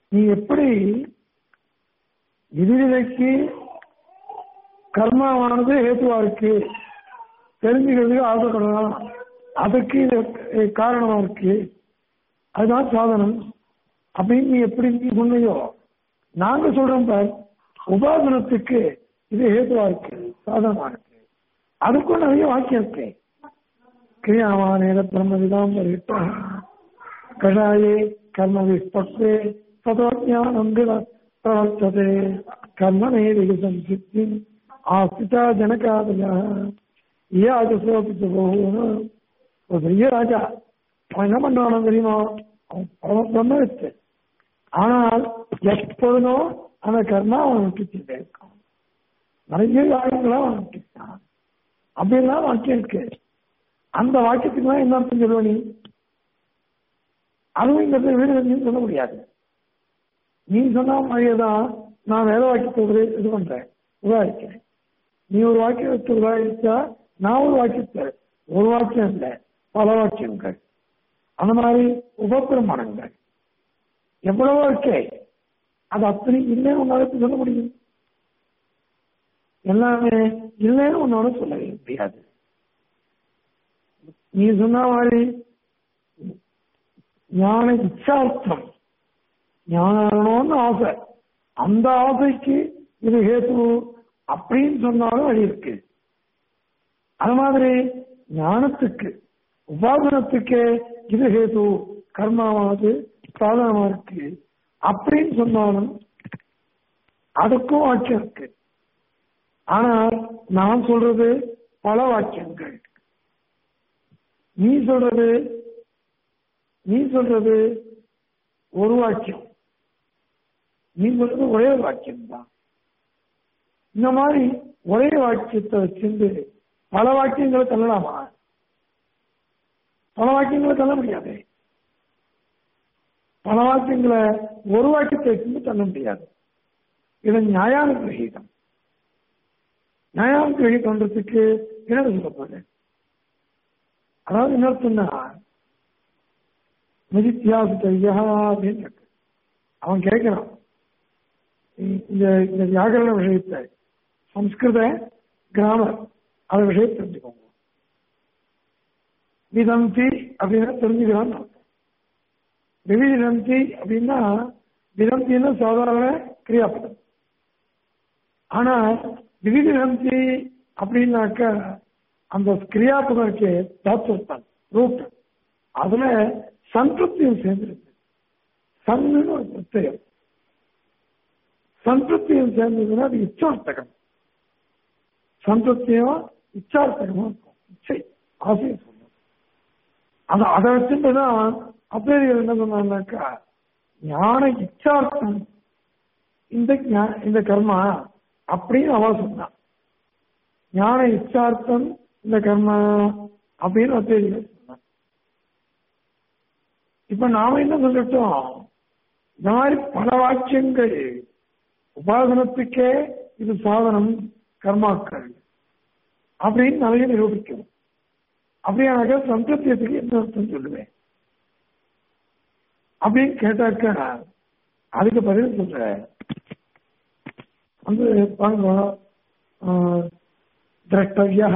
நீ எப்படி விதிவிலைக்கு கர்மாவானது ஹேத்துவா இருக்கு தெரிஞ்சுக்கிறதுக்கு ஆசைப்படலாம் அதுக்கு இது காரணமா இருக்கு அதுதான் சாதனம் அப்படின்னு நீ எப்படி நீ சொன்னையோ நாங்க சொல்றோம் பார் உபாசனத்துக்கு இது ஹேதுவா இருக்கு சாதனமா இருக்கு அதுக்கும் நிறைய வாக்கியம் இருக்கு கிரியாவானேன பிரம்மவிதாம் வருகிட்ட கஷாயே கர்ம விஸ்பக்தே ததோஜானம் பிரவர்த்ததே கர்மமே விகசம் சித்தி ஆஸ்திதா ஜனகாதயா ஈயாஜசோபி போகணும் ஒரு பெரிய ராஜா அவன் என்ன பண்ணுவானோ தெரியுமா அவன் பரம பிரம்மவித்து ஆனால் எப்பொழுதும் அந்த கர்மா அவன் விட்டுச்சுட்டே இருக்கான் நிறைய காரியங்களும் அவன் விட்டுட்டான் அப்படிலாம் வாக்கியம் இருக்கு அந்த வாக்கியத்துக்கு என்ன அர்த்தம் சொல்லுவ நீ அதுவும் இந்த வீடு சொல்ல முடியாது நீ சொன்ன மாதிரியேதான் நான் வேற வாக்கியத்தை இது பண்றேன் உதாரிக்கிறேன் நீ ஒரு வாக்கியத்தை உதாரிச்சா நான் ஒரு வாக்கியத்தை ஒரு வாக்கியம் இல்லை பல வாக்கியங்கள் அந்த மாதிரி உபப்பிரமாணங்கள் எவ்வளவோ இருக்கே அது அத்தனை இல்லைன்னு உன்னால சொல்ல முடியும் எல்லாமே இல்லைன்னு உன்னோட சொல்லவே முடியாது நீ சொன்ன மாதிரி ஞான இச்சார்த்தம் ஞானம்னு ஆசை அந்த ஆசைக்கு இது ஹேத்து அப்படின்னு சொன்னாலும் வழி இருக்கு அது மாதிரி ஞானத்துக்கு உபாசனத்துக்கு இது ஹேது கர்மாவானது சாதனமா இருக்கு அப்படின்னு சொன்னாலும் அதுக்கும் வாக்கியம் இருக்கு ஆனால் நான் சொல்றது பல வாக்கியங்கள் நீ சொல்றது நீ சொல்றது ஒரு வாக்கியம் நீ சொல்றது ஒரே வாக்கியம் தான் இந்த மாதிரி ஒரே வாக்கியத்தை வச்சிருந்து பல வாக்கியங்களை தள்ளலாமா பல வாக்கியங்களை தள்ள முடியாது பல வாக்கியங்களை ஒரு வாக்கியத்தை வச்சிருந்து தள்ள முடியாது இது நியாயான கிரகீதம் நியாயான கிரகீதம்ன்றதுக்கு என்ன சொல்ல போறேன் அதாவது என்ன சொன்னா நிதித்தியாசித்தையா அப்படின்னு இருக்கு அவன் கேட்கிறான் இந்த இந்த வியாகரண விஷயத்தை சம்ஸ்கிருத கிராமர் அந்த விஷயத்தை தெரிஞ்சுக்கோங்க விதந்தி அப்படின்னா தெரிஞ்சுக்கிறான்னு அர்த்தம் விவிதந்தி அப்படின்னா விதந்தின்னு சாதாரண கிரியாபதம் ஆனா விவிதந்தி அப்படின்னாக்க அந்த கிரியாபதற்கு தாத்வத்தான் ரூட் அதுல சந்திருப்தியும் சேர்ந்திருக்கு சன்னு ஒரு பிரத்யம் சந்திருப்தியும் சேர்ந்ததுன்னா அது இச்சார்த்தகம் சந்திருப்தியும் இச்சார்த்தகமா இருக்கும் இச்சை ஆசையை சொல்லும் அது அதை வச்சுட்டுதான் அப்பேரியர் என்ன சொன்னாக்கா ஞான இச்சார்த்தம் இந்த இந்த கர்மா அப்படின்னு அவ சொன்னான் ஞான இச்சார்த்தம் இந்த கர்மா அப்படின்னு அப்பேரியர் சொன்னான் இப்ப நாம என்ன சொல்லிட்டோம் இந்த மாதிரி பல வாக்கியங்கள் உபாசனத்துக்கே இது சாதனம் கர்மாக்கள் அப்படின்னு நிறைய நிரூபிக்கும் அப்படியானாக்க சந்தத்தியத்துக்கு என்ன அர்த்தம் சொல்லுவேன் அப்படின்னு கேட்டாக்க அதுக்கு பதில் சொல்ற வந்து பாருங்க திரஷ்டவியா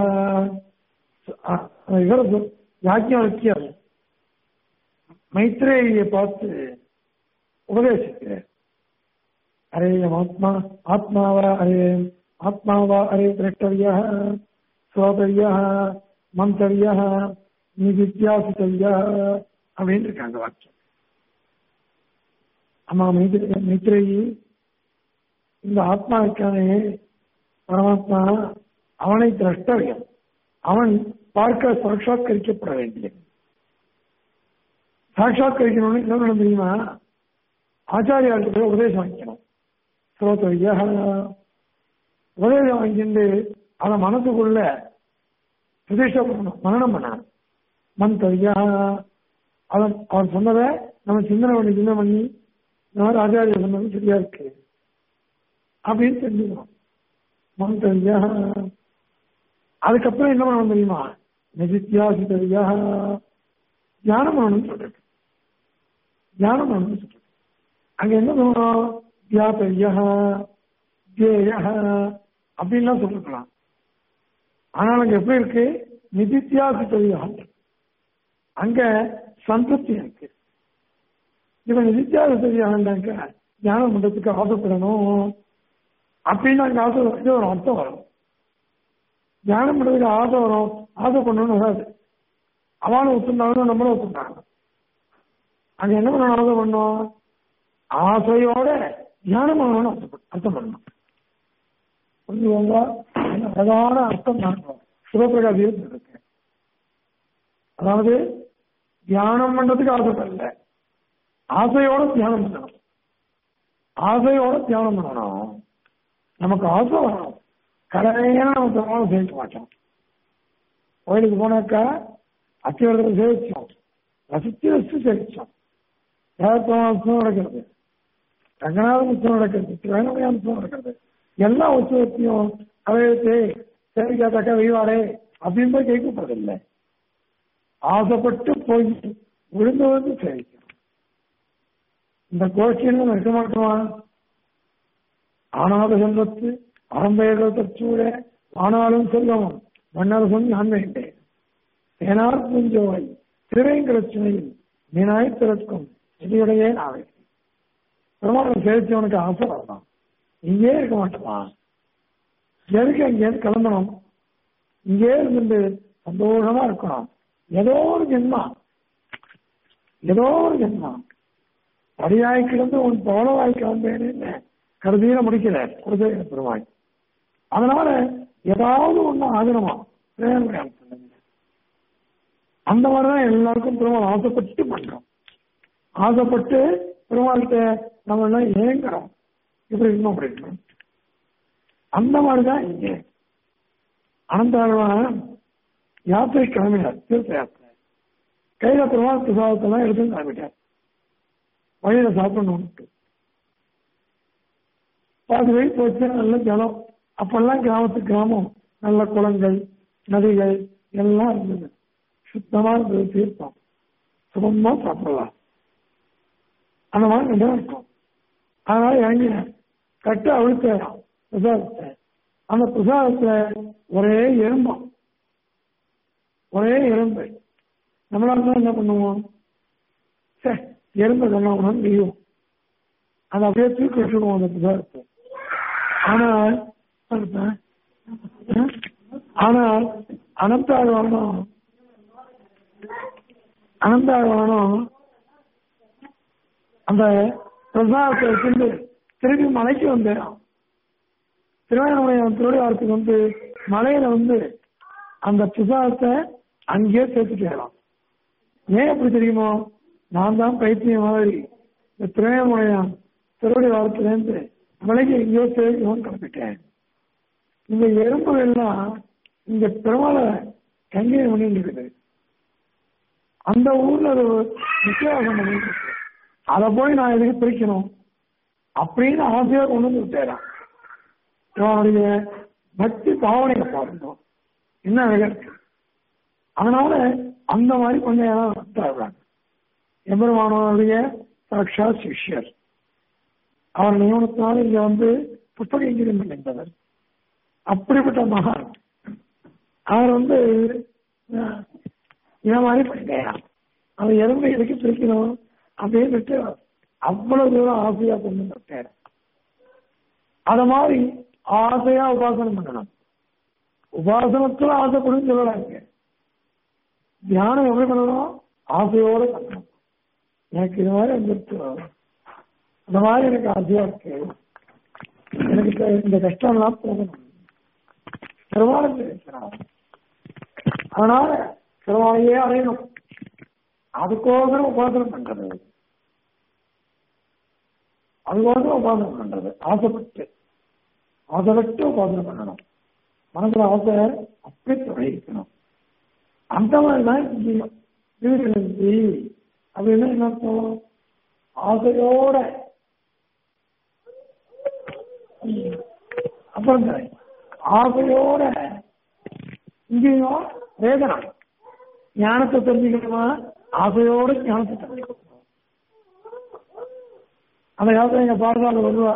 இவர் யாஜ்ஞவல்யர் மைத்ரேயை பார்த்து உபதேசிக்கிறார் அரே ஆத்மா ஆத்மாவா அரே ஆத்மாவா அரே திரஷ்டவியா சோதரியா மந்தரியா நிதித்தியாசித்தவியா அப்படின்னு இருக்காங்க வாக்கியம் ஆமா மைத்ரே மைத்ரேயி இந்த ஆத்மா இருக்கானே பரமாத்மா அவனை திரஷ்டவியம் அவன் பார்க்க சாட்சாத்கரிக்கப்பட வேண்டியது சாட்சாத்கரிக்கணும்னு என்ன பண்ண தெரியுமா ஆச்சாரியார்கிட்ட போய் உபதேசம் வாங்கிக்கணும் ஸ்ரோதவியா உபதேசம் வாங்கிட்டு அதை மனசுக்குள்ள பிரதிஷ்டை பண்ணணும் மரணம் பண்ணணும் மந்தவியா அவன் அவன் சொன்னதை நம்ம சிந்தனை பண்ணி சிந்தனை பண்ணி இந்த மாதிரி ஆச்சாரிய சொன்னது சரியா இருக்கு அப்படின்னு தெரிஞ்சுக்கணும் மந்தவியா அதுக்கப்புறம் என்ன பண்ணணும் தெரியுமா நிதித்தியாசிதவியா தியானம் பண்ணணும்னு சொல்றது தியானம் பண்ணணும்னு சொல்றது அங்க என்ன சொல்லணும் தியாபையா தியேய அப்படின்லாம் சொல்லிருக்கலாம் ஆனால் அங்க எப்படி இருக்கு நிதித்தியாசித்தவியம் அங்க சந்தப்தி இருக்கு இவன் நிதித்தியாசித்தவியாண்டாக்க தியானம் பண்றதுக்கு ஆசைப்படணும் அப்படின்னு அங்க ஆசை இது ஒரு அர்த்தம் வரும் தியானம் பண்றதுக்கு ஆசை வரும் ஆசை பண்ணணும்னு வராது அவனும் ஒத்துந்தாலும் நம்மளும் ஒத்துந்தாங்க அங்க என்ன பண்ணணும் ஆசை பண்ணோம் ஆசையோட தியானம் பண்ணணும்னு அர்த்தம் அர்த்தம் பண்ணணும் புரிஞ்சுக்கோங்க அழகான அர்த்தம் நான் சிவபிரகாசி இருக்கு அதாவது தியானம் பண்றதுக்கு ஆசைப்படல ஆசையோட தியானம் பண்ணணும் ஆசையோட தியானம் பண்ணணும் நமக்கு ஆசை வரணும் கடமையான நம்ம பெருமாள் சேவிக்க மாட்டோம் கோயிலுக்கு போனாக்கா அத்தியவரத்தில் சேவிச்சோம் ரசித்து ரசித்து சேவிச்சோம் உற்சவம் நடக்கிறது ரங்கநாத உற்சவம் நடக்கிறது திருவேணமய உற்சவம் நடக்கிறது எல்லா உற்சவத்தையும் அவையத்தை சேவிக்காதாக்கா வெய்வாடே அப்படின்னு போய் கேட்கப்படுறதில்லை ஆசைப்பட்டு போய் விழுந்து வந்து சேவிக்கணும் இந்த கோஷ்டியில் நம்ம இருக்க மாட்டோமா ஆனாத செல்வத்து அறம்பெயர்கள் தச்சூட ஆனாலும் செல்வமும் மன்னரசும் நான் வேண்டேன் தேனார் பூஞ்சோவை திரைங்கிழச்சுமையில் மீனாய் திறக்கும் இதையுடைய நாவை பெருமாள் சேர்த்தவனுக்கு ஆசை வரலாம் இங்கே இருக்க மாட்டோமா எதுக்கு அங்கேருந்து கிளம்பணும் இங்கே இருந்து சந்தோஷமா இருக்கணும் ஏதோ ஒரு ஜென்மா ஏதோ ஒரு ஜென்மா படியாய் கிடந்து உன் பவளவாய் கிளம்பேன்னு கருதியில முடிக்கல குலதெய்வ பெருமாய் அதனால ஏதாவது ஒண்ணு ஆகணுமா பிரேரணை அந்த மாதிரிதான் எல்லாருக்கும் பெருமாள் ஆசைப்பட்டு பண்றோம் ஆசைப்பட்டு பெருமாள்கிட்ட நம்ம எல்லாம் ஏங்குறோம் இப்படி இருக்கணும் அப்படி இருக்கணும் அந்த மாதிரிதான் இங்கே அனந்தாழ்வான யாத்திரை கிளம்பினார் தீர்த்த யாத்திரை கையில பெருமாள் பிரசாதத்தெல்லாம் எடுத்து கிளம்பிட்டார் வழியில சாப்பிடணும்ட்டு பாதி வழி போச்சு நல்ல ஜலம் அப்பெல்லாம் கிராமத்து கிராமம் நல்ல குளங்கள் நதிகள் எல்லாம் இருந்தது சுத்தமா இருந்தது தீர்த்தம் சுகமா சாப்பிடலாம் அந்த மாதிரி நல்லா இருக்கும் அதனால இறங்கினேன் கட்டு அவிழ்த்தேன் பிரசாதத்தை அந்த பிரசாதத்துல ஒரே எறும்பம் ஒரே எறும்பு நம்மளா இருந்தா என்ன பண்ணுவோம் சே எறும்பு சொன்னோம்னா நீயும் அதை அப்படியே தூக்கி வச்சுக்குவோம் அந்த பிரசாதத்தை ஆனால் ஆனால் அனந்தாழ்வானம் அனந்தாழ்வானம் அந்த பிரசாதத்தை வச்சிருந்து திருப்பி மலைக்கு வந்தேன் திருவண்ணாமலையம் திருவிழாவுக்கு வந்து மலையில வந்து அந்த பிரசாதத்தை அங்கேயே சேர்த்துக்கலாம் ஏன் எப்படி தெரியுமோ நான் தான் பைத்தியம் மாதிரி இந்த திருவண்ணாமலையம் திருவடி வாரத்திலேருந்து மலைக்கு எங்கேயோ சேர்க்கணும்னு கிளம்பிட்டேன் இந்த எறும்புகள் எல்லாம் இந்த பெருமாளை கங்கீரம் பண்ணிட்டு இருக்குது அந்த ஊர்ல அது வித்தியாசம் பண்ணிட்டு இருக்கு அதை போய் நான் எதுக்கு பிரிக்கணும் அப்படின்னு ஆசையா கொண்டு வந்து விட்டேறான் இவனுடைய பக்தி பாவனையை பாருங்க என்ன அழகா இருக்கு அதனால அந்த மாதிரி கொஞ்சம் இடம் தேவைறாங்க எம்பெருமானவருடைய சாட்சா சிஷ்யர் அவர் நியமனத்தினால இங்க வந்து புத்தக இங்கிருந்து நின்றவர் அப்படிப்பட்ட மகான் அவர் வந்து இந்த மாதிரி பண்ணிட்டேன் அவன் எறும்பை எதுக்கு பிரிக்கணும் அப்படின்னு அவ்வளவு தூரம் ஆசையா கொண்டு விட்டார் அத மாதிரி ஆசையா உபாசனம் பண்ணணும் உபாசனத்துல ஆசைப்படும் சொல்லலாங்க தியானம் எப்படி பண்ணணும் ஆசையோட பண்ணணும் எனக்கு இது மாதிரி வந்துருச்சு அந்த மாதிரி எனக்கு ஆசையா இருக்கு எனக்கு இப்ப இந்த கஷ்டம்லாம் போகணும் பெருமாளும் இருக்கிறான் அதனால பெருமாளையே அடையணும் அதுக்கோசரம் உபாசனம் பண்றது அதுக்கோசரம் உபாசனம் பண்றது ஆசைப்பட்டு ஆசைப்பட்டு உபாசனம் பண்ணணும் மனசுல ஆசை அப்படி தொழிக்கணும் அந்த மாதிரி தான் இங்கேயும் வீடு அப்படின்னு என்ன அர்த்தம் ஆசையோட அப்புறம் ஆசையோட இங்கேயும் வேதனை ஞானத்தை தெரிஞ்சுக்கணுமா ஆசையோட ஞானத்தை தெரிஞ்சுக்கணும் அந்த காலத்துல எங்க பாடசாலை சொல்லுவா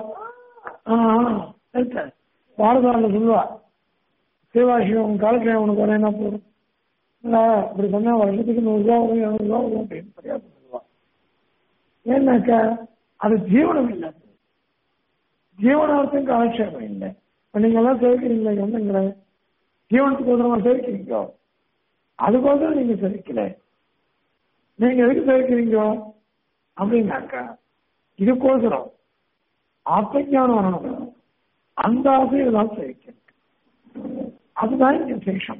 பாடசாலை சொல்லுவா சிவாசியம் காலக்கிழமை உனக்கு வரேன்னா போதும் இல்ல இப்படி சொன்னா வருஷத்துக்கு நூறு ரூபா வரும் இருநூறு ரூபா வரும் அப்படின்னு பரியாசம் சொல்லுவா ஏன்னாக்கா அது ஜீவனம் இல்லை ஜீவனார்த்தம் காலக்ஷேபம் இல்லை இப்ப நீங்க எல்லாம் சேவிக்கிறீங்களே என்னங்கிற ஜீவனத்துக்கு ஒருத்தரமா சேவிக்கிறீங்க அதுக்கோசரம் நீங்க சேவிக்கல நீங்க எதுக்கு சேவிக்கிறீங்க அப்படின்னாக்கா இதுக்கோசரம் ஆத்மஞானம் வரணும் அந்த ஆசையை தான் சேவிக்கணும் அதுதான் இங்க சேஷம்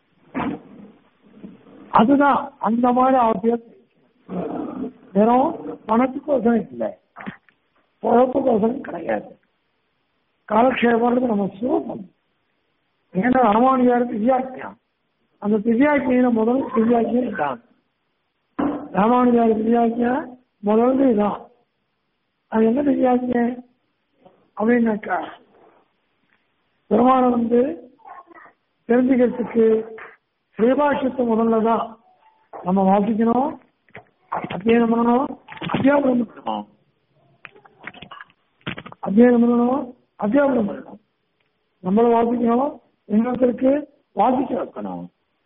அதுதான் அந்த மாதிரி ஆசையா சேவிக்கணும் வெறும் பணத்துக்கோசரம் இல்லை பொழப்புக்கோசரம் கிடையாது காலக்ஷேபம் நம்ம சுரூபம் ஏன்னா ராமானுஜார் திவ்யாக்கியம் அந்த திவ்யாக்கியில முதல் திவ்யாக்கியம் தான் ராமானுஜார் திவ்யாக்கியம் முதல்ல இதான் அது என்ன திவ்யாக்கியம் அப்படின்னாக்கா பெருமானை வந்து தெரிஞ்சுக்கிறதுக்கு ஸ்ரீபாஷ்யத்தை முதல்ல தான் நம்ம வாசிக்கணும் அத்தியனம் பண்ணணும் அத்தியாபனம் பண்ணணும் அத்தியனம் பண்ணணும் அத்தியாபனம் பண்ணணும் நம்மளும் வாசிக்கணும் இன்னொருத்தருக்கு வாசிக்க வைக்கணும்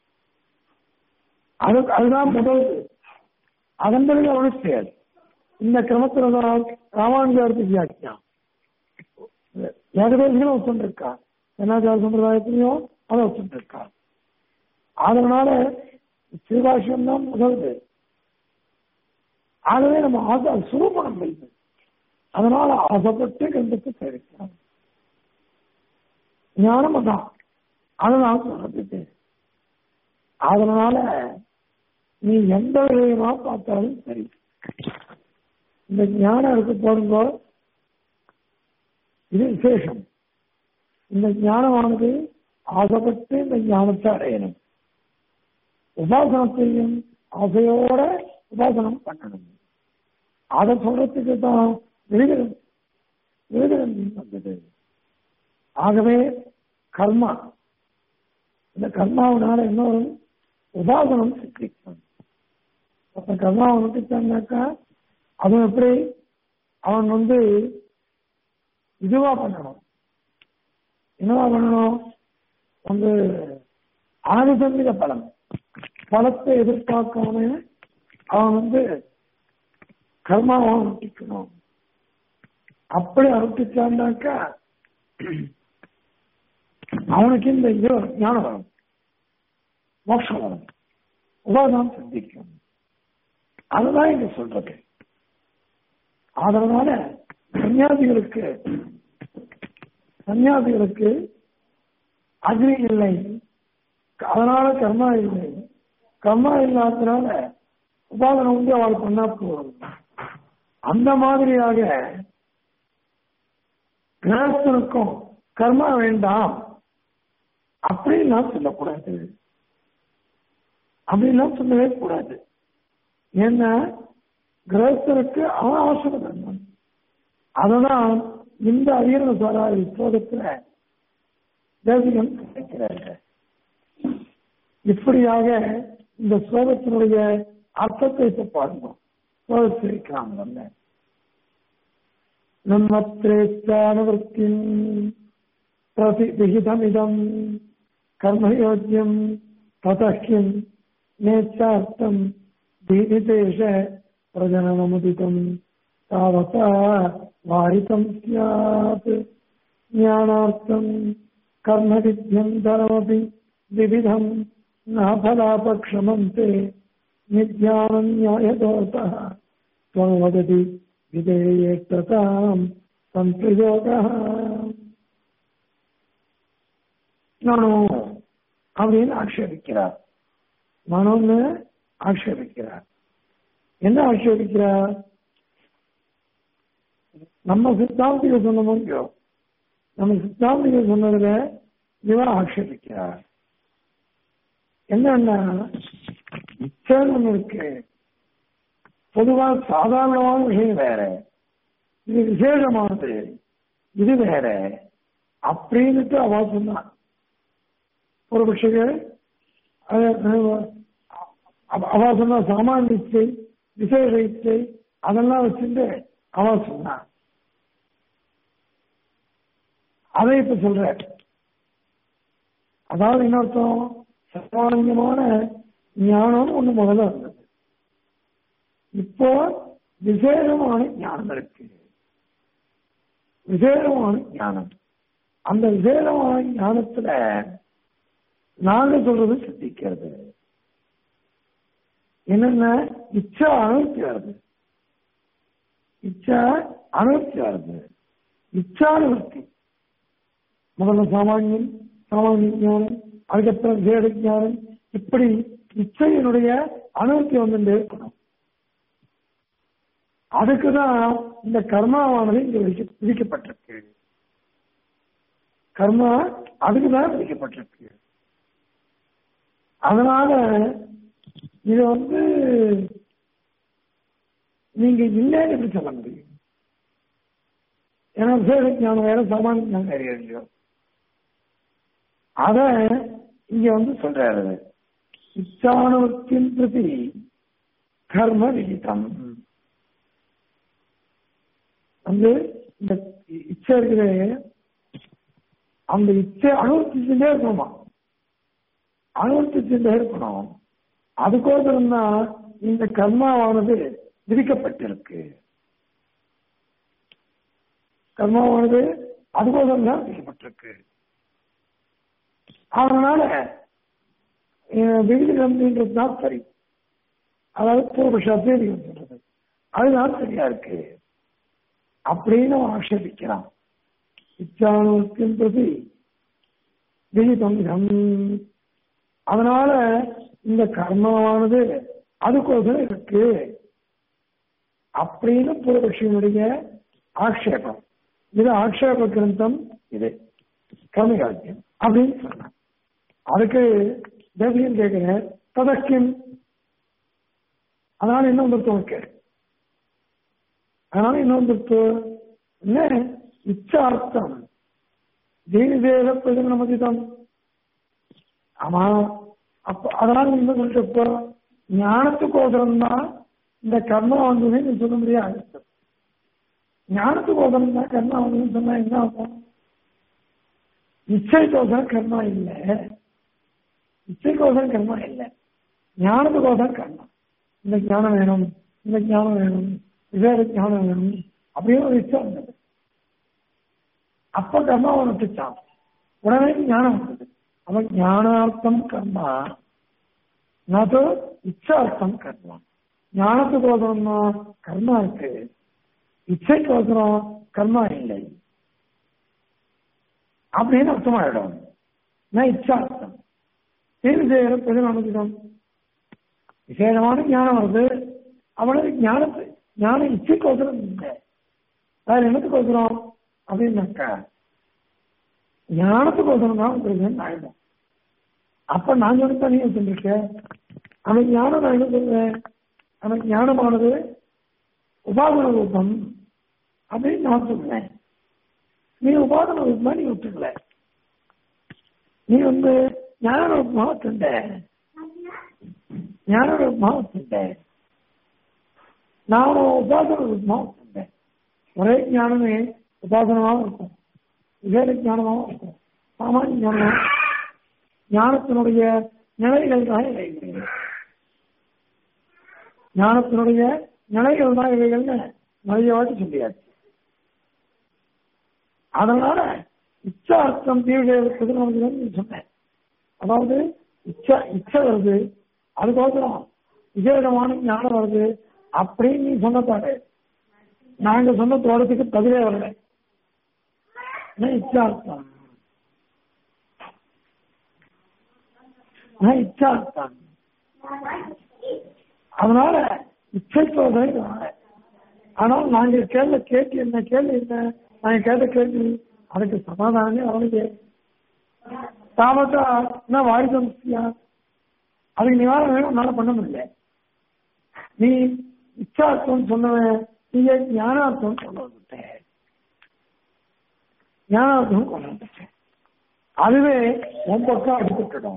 அது அதுதான் முதல் அதன் பிறகு அவனுக்கு செயல் இந்த கிரமத்துல தான் ராமானுஜாரத்து வியாக்கியம் ஏகதேசிகளும் ஒத்துருக்கா என்னாச்சார சம்பிரதாயத்திலையும் அதை ஒத்துருக்கா அதனால சிவபாஷ்யம் தான் முதல்து ஆகவே நம்ம ஆசை சுரூபணம் இல்லை அதனால ஆசைப்பட்டு கிரந்தத்தை சேவிக்கிறோம் ஞானம் அதான் அதுதான் சொல்றதுக்கு அதனால நீ எந்த விதமா பார்த்தாலும் சரி இந்த ஞானம் இருக்கு பாருங்க இது விசேஷம் இந்த ஞானமானது ஆசைப்பட்டு இந்த ஞானத்தை அடையணும் உபாசனத்தையும் ஆசையோட உபாசனம் பண்ணணும் அதை சொல்றதுக்கு தான் விருதுடன் விருதுடன் வந்தது ஆகவே கர்மா இந்த கர்மாவனால என்ன வரும் உபாசனம் சித்திக்கும் அப்ப கர்மாவை விட்டுட்டான்னாக்கா அவன் எப்படி அவன் வந்து இதுவா பண்ணணும் என்னவா பண்ணணும் வந்து ஆதிசந்திக பலம் பலத்தை எதிர்பார்க்காம அவன் வந்து கர்மாவை அனுப்பிக்கணும் அப்படி அனுப்பிச்சான்னாக்கா அவனுக்கு இந்த இது வரும், ஞானம் வரும் மோட்சம் வரும் உபாதானம் சிந்திக்கும் அதுதான் இங்க சொல்றது அதனால சன்னியாசிகளுக்கு சன்னியாசிகளுக்கு அக்னி இல்லை அதனால கர்மா இல்லை கர்மா இல்லாததுனால உபாதனம் வந்து அவள் பண்ணா போதும் அந்த மாதிரியாக கிரகஸ்தனுக்கும் கர்மா வேண்டாம் அப்படின்லாம் சொல்லக்கூடாது அப்படின்லாம் சொல்லவே கூடாது ஏன்னா கிரகஸ்தனுக்கு அவன் அவசர தர்மம் அததான் இந்த அரியண சாரா ஸ்லோகத்துல தேசிகம் கிடைக்கிறாங்க இப்படியாக இந்த ஸ்லோகத்தினுடைய அர்த்தத்தை இப்ப பாருங்க ஸ்லோகத்திருக்கிறாங்க நம்மத்ரேச்சானவர்த்தி பிரதி விகிதமிதம் கர்மயோக்கியம் ததஹ்யம் நேச்சார்த்தம் தீதிதேஷ பிரஜனனமுதிதம் தாவதா வாரிதம் ஸ்யாத் ஞானார்த்தம் கர்மவித்யம் தரமபி விவிதம் நாபலாபக்ஷமந்தே நித்யானம் நியாயதோஷः त्वं वदति விதேயேற்றதாம் சம்பிரயோகா நானும் அப்படின்னு ஆட்சேபிக்கிறார் மனோன்னு ஆட்சேபிக்கிறார் என்ன ஆட்சேபிக்கிறார் நம்ம சித்தாந்திக சொன்ன முடியும் நம்ம சித்தாந்திக சொன்னதுல இவன் ஆட்சேபிக்கிறார் என்னன்னா இச்சைன்னு ஒண்ணு இருக்கு பொதுவா சாதாரணமான விஷயம் வேற இது விசேஷமானது இது வேற அப்படின்னுட்டு அவ சொன்னான் ஒரு விஷயம் அவ- அவ- அவ சொன்ன சாமானிய இச்சை விசேஷ இச்சை அதெல்லாம் வச்சுட்டு அவ சொன்னா அவன் சொன்னான் அதை இப்ப சொல்ற அதாவது என்ன அர்த்தம் சர்வானந்தமான ஞானம் ஒண்ணு முதல்ல இருந்தது இப்போ விசேஷமான ஞானம் இருக்கு விசேஷமான ஞானம் அந்த விசேஷமான ஞானத்துல நாங்க சொல்றது சித்திக்கிறது என்னென்ன இச்சா அனுபத்தி வருது இச்சா அனுபத்தி வருது இச்சானுபத்தி முதல்ல சாமானியன் சாமானிய ஞானம் அதுக்கப்புறம் விசேட ஞானம் இப்படி இச்சையினுடைய அனுபத்தி வந்துட்டே இருக்கணும் அதுக்குதான் இந்த கர்மாவானது இங்க விதிக்க விதிக்கப்பட்டிருக்கு கர்மா அதுக்குதான் விதிக்கப்பட்டிருக்கு அதனால இது வந்து நீங்க இல்லைன்னு எப்படி சொல்ல முடியும் ஏன்னா விசேஷ ஞானம் வேற சாமானிய ஞானம் வேற இல்லையோ அத இங்க வந்து சொல்றாரு இச்சானுவத்தின் பிரதி கர்ம விகிதம் வந்து இந்த இச்சை இருக்கிற அந்த இச்சை அனுபவிச்சுட்டே இருக்கணுமா அனுபவிச்சுட்டே இருக்கணும் அதுக்கோசரம் தான் இந்த கர்மாவானது விதிக்கப்பட்டிருக்கு கர்மாவானது அதுக்கோசரம் தான் விதிக்கப்பட்டிருக்கு அதனால விகிதம்ன்றது தான் சரி அதாவது பூர்வபட்சத்தை சொல்றது அதுதான் சரியா இருக்கு அப்படின்னு அவன் ஆட்சேபிக்கிறான் இச்சானுவத்தின் பிரதி விகிதம் அதனால இந்த கர்மாவானது அதுக்கோசரம் இருக்கு அப்படின்னு பூர்வபக்ஷியனுடைய ஆக்ஷேபம் இது ஆக்ஷேப கிரந்தம் இது கர்மகாக்கியம் அப்படின்னு சொன்னான் அதுக்கு தேசியம் கேட்கிறேன் ததக்கியம் அதனால என்ன வந்துருத்து உனக்கு அதனால என்ன வந்துருத்து என்ன இச்சார்த்தம் தீனிதேக பிரதிநமதிதம் ஆமா அப்ப அதனால நீ என்ன சொல்லிட்டு ஞானத்துக்கோசரம் தான் இந்த கர்மா வந்ததுன்னு நீ சொல்ல முடியாது ஞானத்துக்கோசரம் தான் கர்மா வந்ததுன்னு சொன்னா என்ன ஆகும் இச்சைக்கோசரம் கர்மா இல்லை இச்சைக்கோசரம் கர்மா இல்லை ஞானத்துக்கோசரம் கர்மா இந்த ஞானம் வேணும் இந்த ஞானம் வேணும் விவேக ஞானம் வேணும் அப்படின்னு ஒரு இச்சை வந்தது அப்ப கர்மா வந்துச்சான் உடனே ஞானம் வந்தது அவன் ஞானார்த்தம் கர்மா நது இச்சார்த்தம் கர்மா ஞானத்துக்கோசரம் தான் கர்மா இருக்கு இச்சைக்கோசரம் கர்மா இல்லை அப்படின்னு அர்த்தமாயிடும் நான் இச்சார்த்தம் தீர்வு செய்கிற பிரதிநிதிடம் விசேஷமான ஞானம் வருது அவனுக்கு ஞானத்து ஞானம் இச்சைக்கோசரம் இல்லை வேற என்னத்துக்கோசரம் அப்படின்னாக்கா ஞானத்துக்கோசரம் தான் உங்களுக்கு ஆயிடும் அப்ப நான் சொன்ன நீ சொல்லிருக்க அவன் ஞானம் நான் என்ன சொல்றேன் அவன் ஞானமானது உபாதன ரூபம் அப்படின்னு நான் சொல்றேன் நீ உபாதன ரூபமா நீ விட்டுக்கல நீ வந்து ஞான ரூபமா விட்டுண்ட ஞான ரூபமா விட்டுண்ட நானும் உபாசன ரூபமா விட்டுண்டேன் ஒரே ஞானமே உபாசனமாகவும் இருக்கும் விவேக ஞானமாகவும் இருக்கும் சாமானிய ஞானம் ஞானத்தினுடைய நிலைகள் தான் இவைகள் ஞானத்தினுடைய நிலைகள் தான் இவைகள்னு நிறைய வாட்டி சொல்லியாச்சு அதனால இச்சார்த்தம் தீவிர நமக்கு சொன்னேன் அதாவது இச்சா இச்சை வருது அதுக்கோசரம் விசேஷமான ஞானம் வருது அப்படின்னு நீ சொன்னதாரு நாங்க சொன்ன தோட்டத்துக்கு பதிலே வரல இச்சார்த்தம் இச்சார்த்தம் அதனால இச்சைக்கோசை ஆனால் நாங்க கேள்வி கேட்டு என்ன கேள்வி என்ன நாங்க கேட்ட கேள்வி அதுக்கு சமாதானமே அவனுக்கு தாமத்தா என்ன வாடி சமஸ்தியா அதுக்கு நிவாரணம் வேணும் உன்னால பண்ண முடியல நீ இச்சார்த்தம் சொன்னவன் நீங்க ஞானார்த்தம் கொண்டு வந்துட்ட ஞானார்த்தம் கொண்டு வந்துட்டேன் அதுவே உன் பக்கம் அடிபட்டுடும்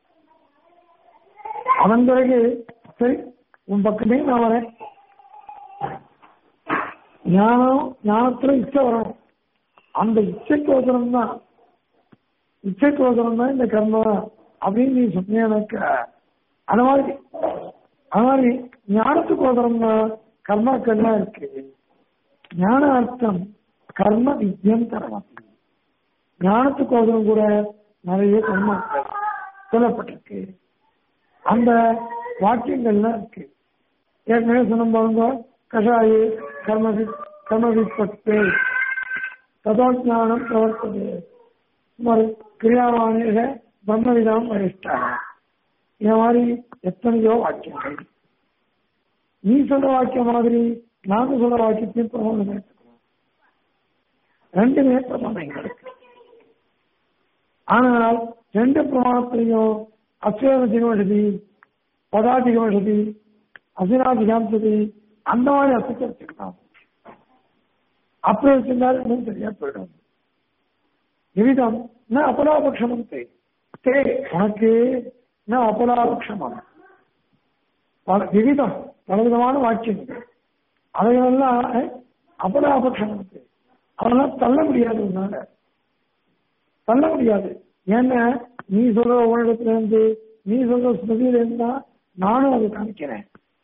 அவன் பிறகு சரி உன் பக்கமே நான் வரேன் ஞானம் ஞானத்துல இச்சை வரணும் அந்த இச்சைக்கோசரம் தான் இச்சைக்கோசரம் தான் இந்த கர்மம் அப்படின்னு நீ சொன்னேனாக்க அது மாதிரி அது மாதிரி ஞானத்துக்கோசரம் தான் கர்மாக்கள்லாம் இருக்கு ஞான அர்த்தம் கர்ம வித்யம் தரமதி ஞானத்துக்கோசரம் கூட நிறைய கர்மாக்கள் சொல்லப்பட்டிருக்கு அந்த வாக்கியங்கள்லாம் இருக்கு ஏற்கனவே சொன்ன பாருங்க கஷாயி கர்மவி கர்மவிப்பட்டு ததோஜானம் பிரவர்த்தது சுமார் கிரியாவானேக பிரம்மவிதம் வரிஷ்டா இந்த மாதிரி எத்தனையோ வாக்கியங்கள் நீ சொல்ற வாக்கியம் மாதிரி நாங்க சொல்ற வாக்கியத்தையும் பிரமாணம் எடுத்துக்கணும் ரெண்டுமே பிரமாணம் எங்களுக்கு ஆனால் ரெண்டு பிரமாணத்திலையும் அஸ்வேதிகமஷதி பதாதிகமஷதி அசினாதிகாம்சதி அந்த மாதிரி அசத்தை வச்சுக்கலாம் அப்படி வச்சிருந்தாலும் இன்னும் சரியா போயிடும் விவிதம் ந அபலாபக்ஷமம் தே தே உனக்கு ந அபலாபக்ஷமம் பல விவிதம் பலவிதமான வாக்கியங்கள் அதையெல்லாம் அபலாபக்ஷமம் தே அதெல்லாம் தள்ள முடியாது உன்னால தள்ள முடியாது ஏன்னா நீ சொல்ற உலகத்துல இருந்து நீ சொல்ற ஸ்மிருதியில இருந்தா நானும் அதை காமிக்கிறேன்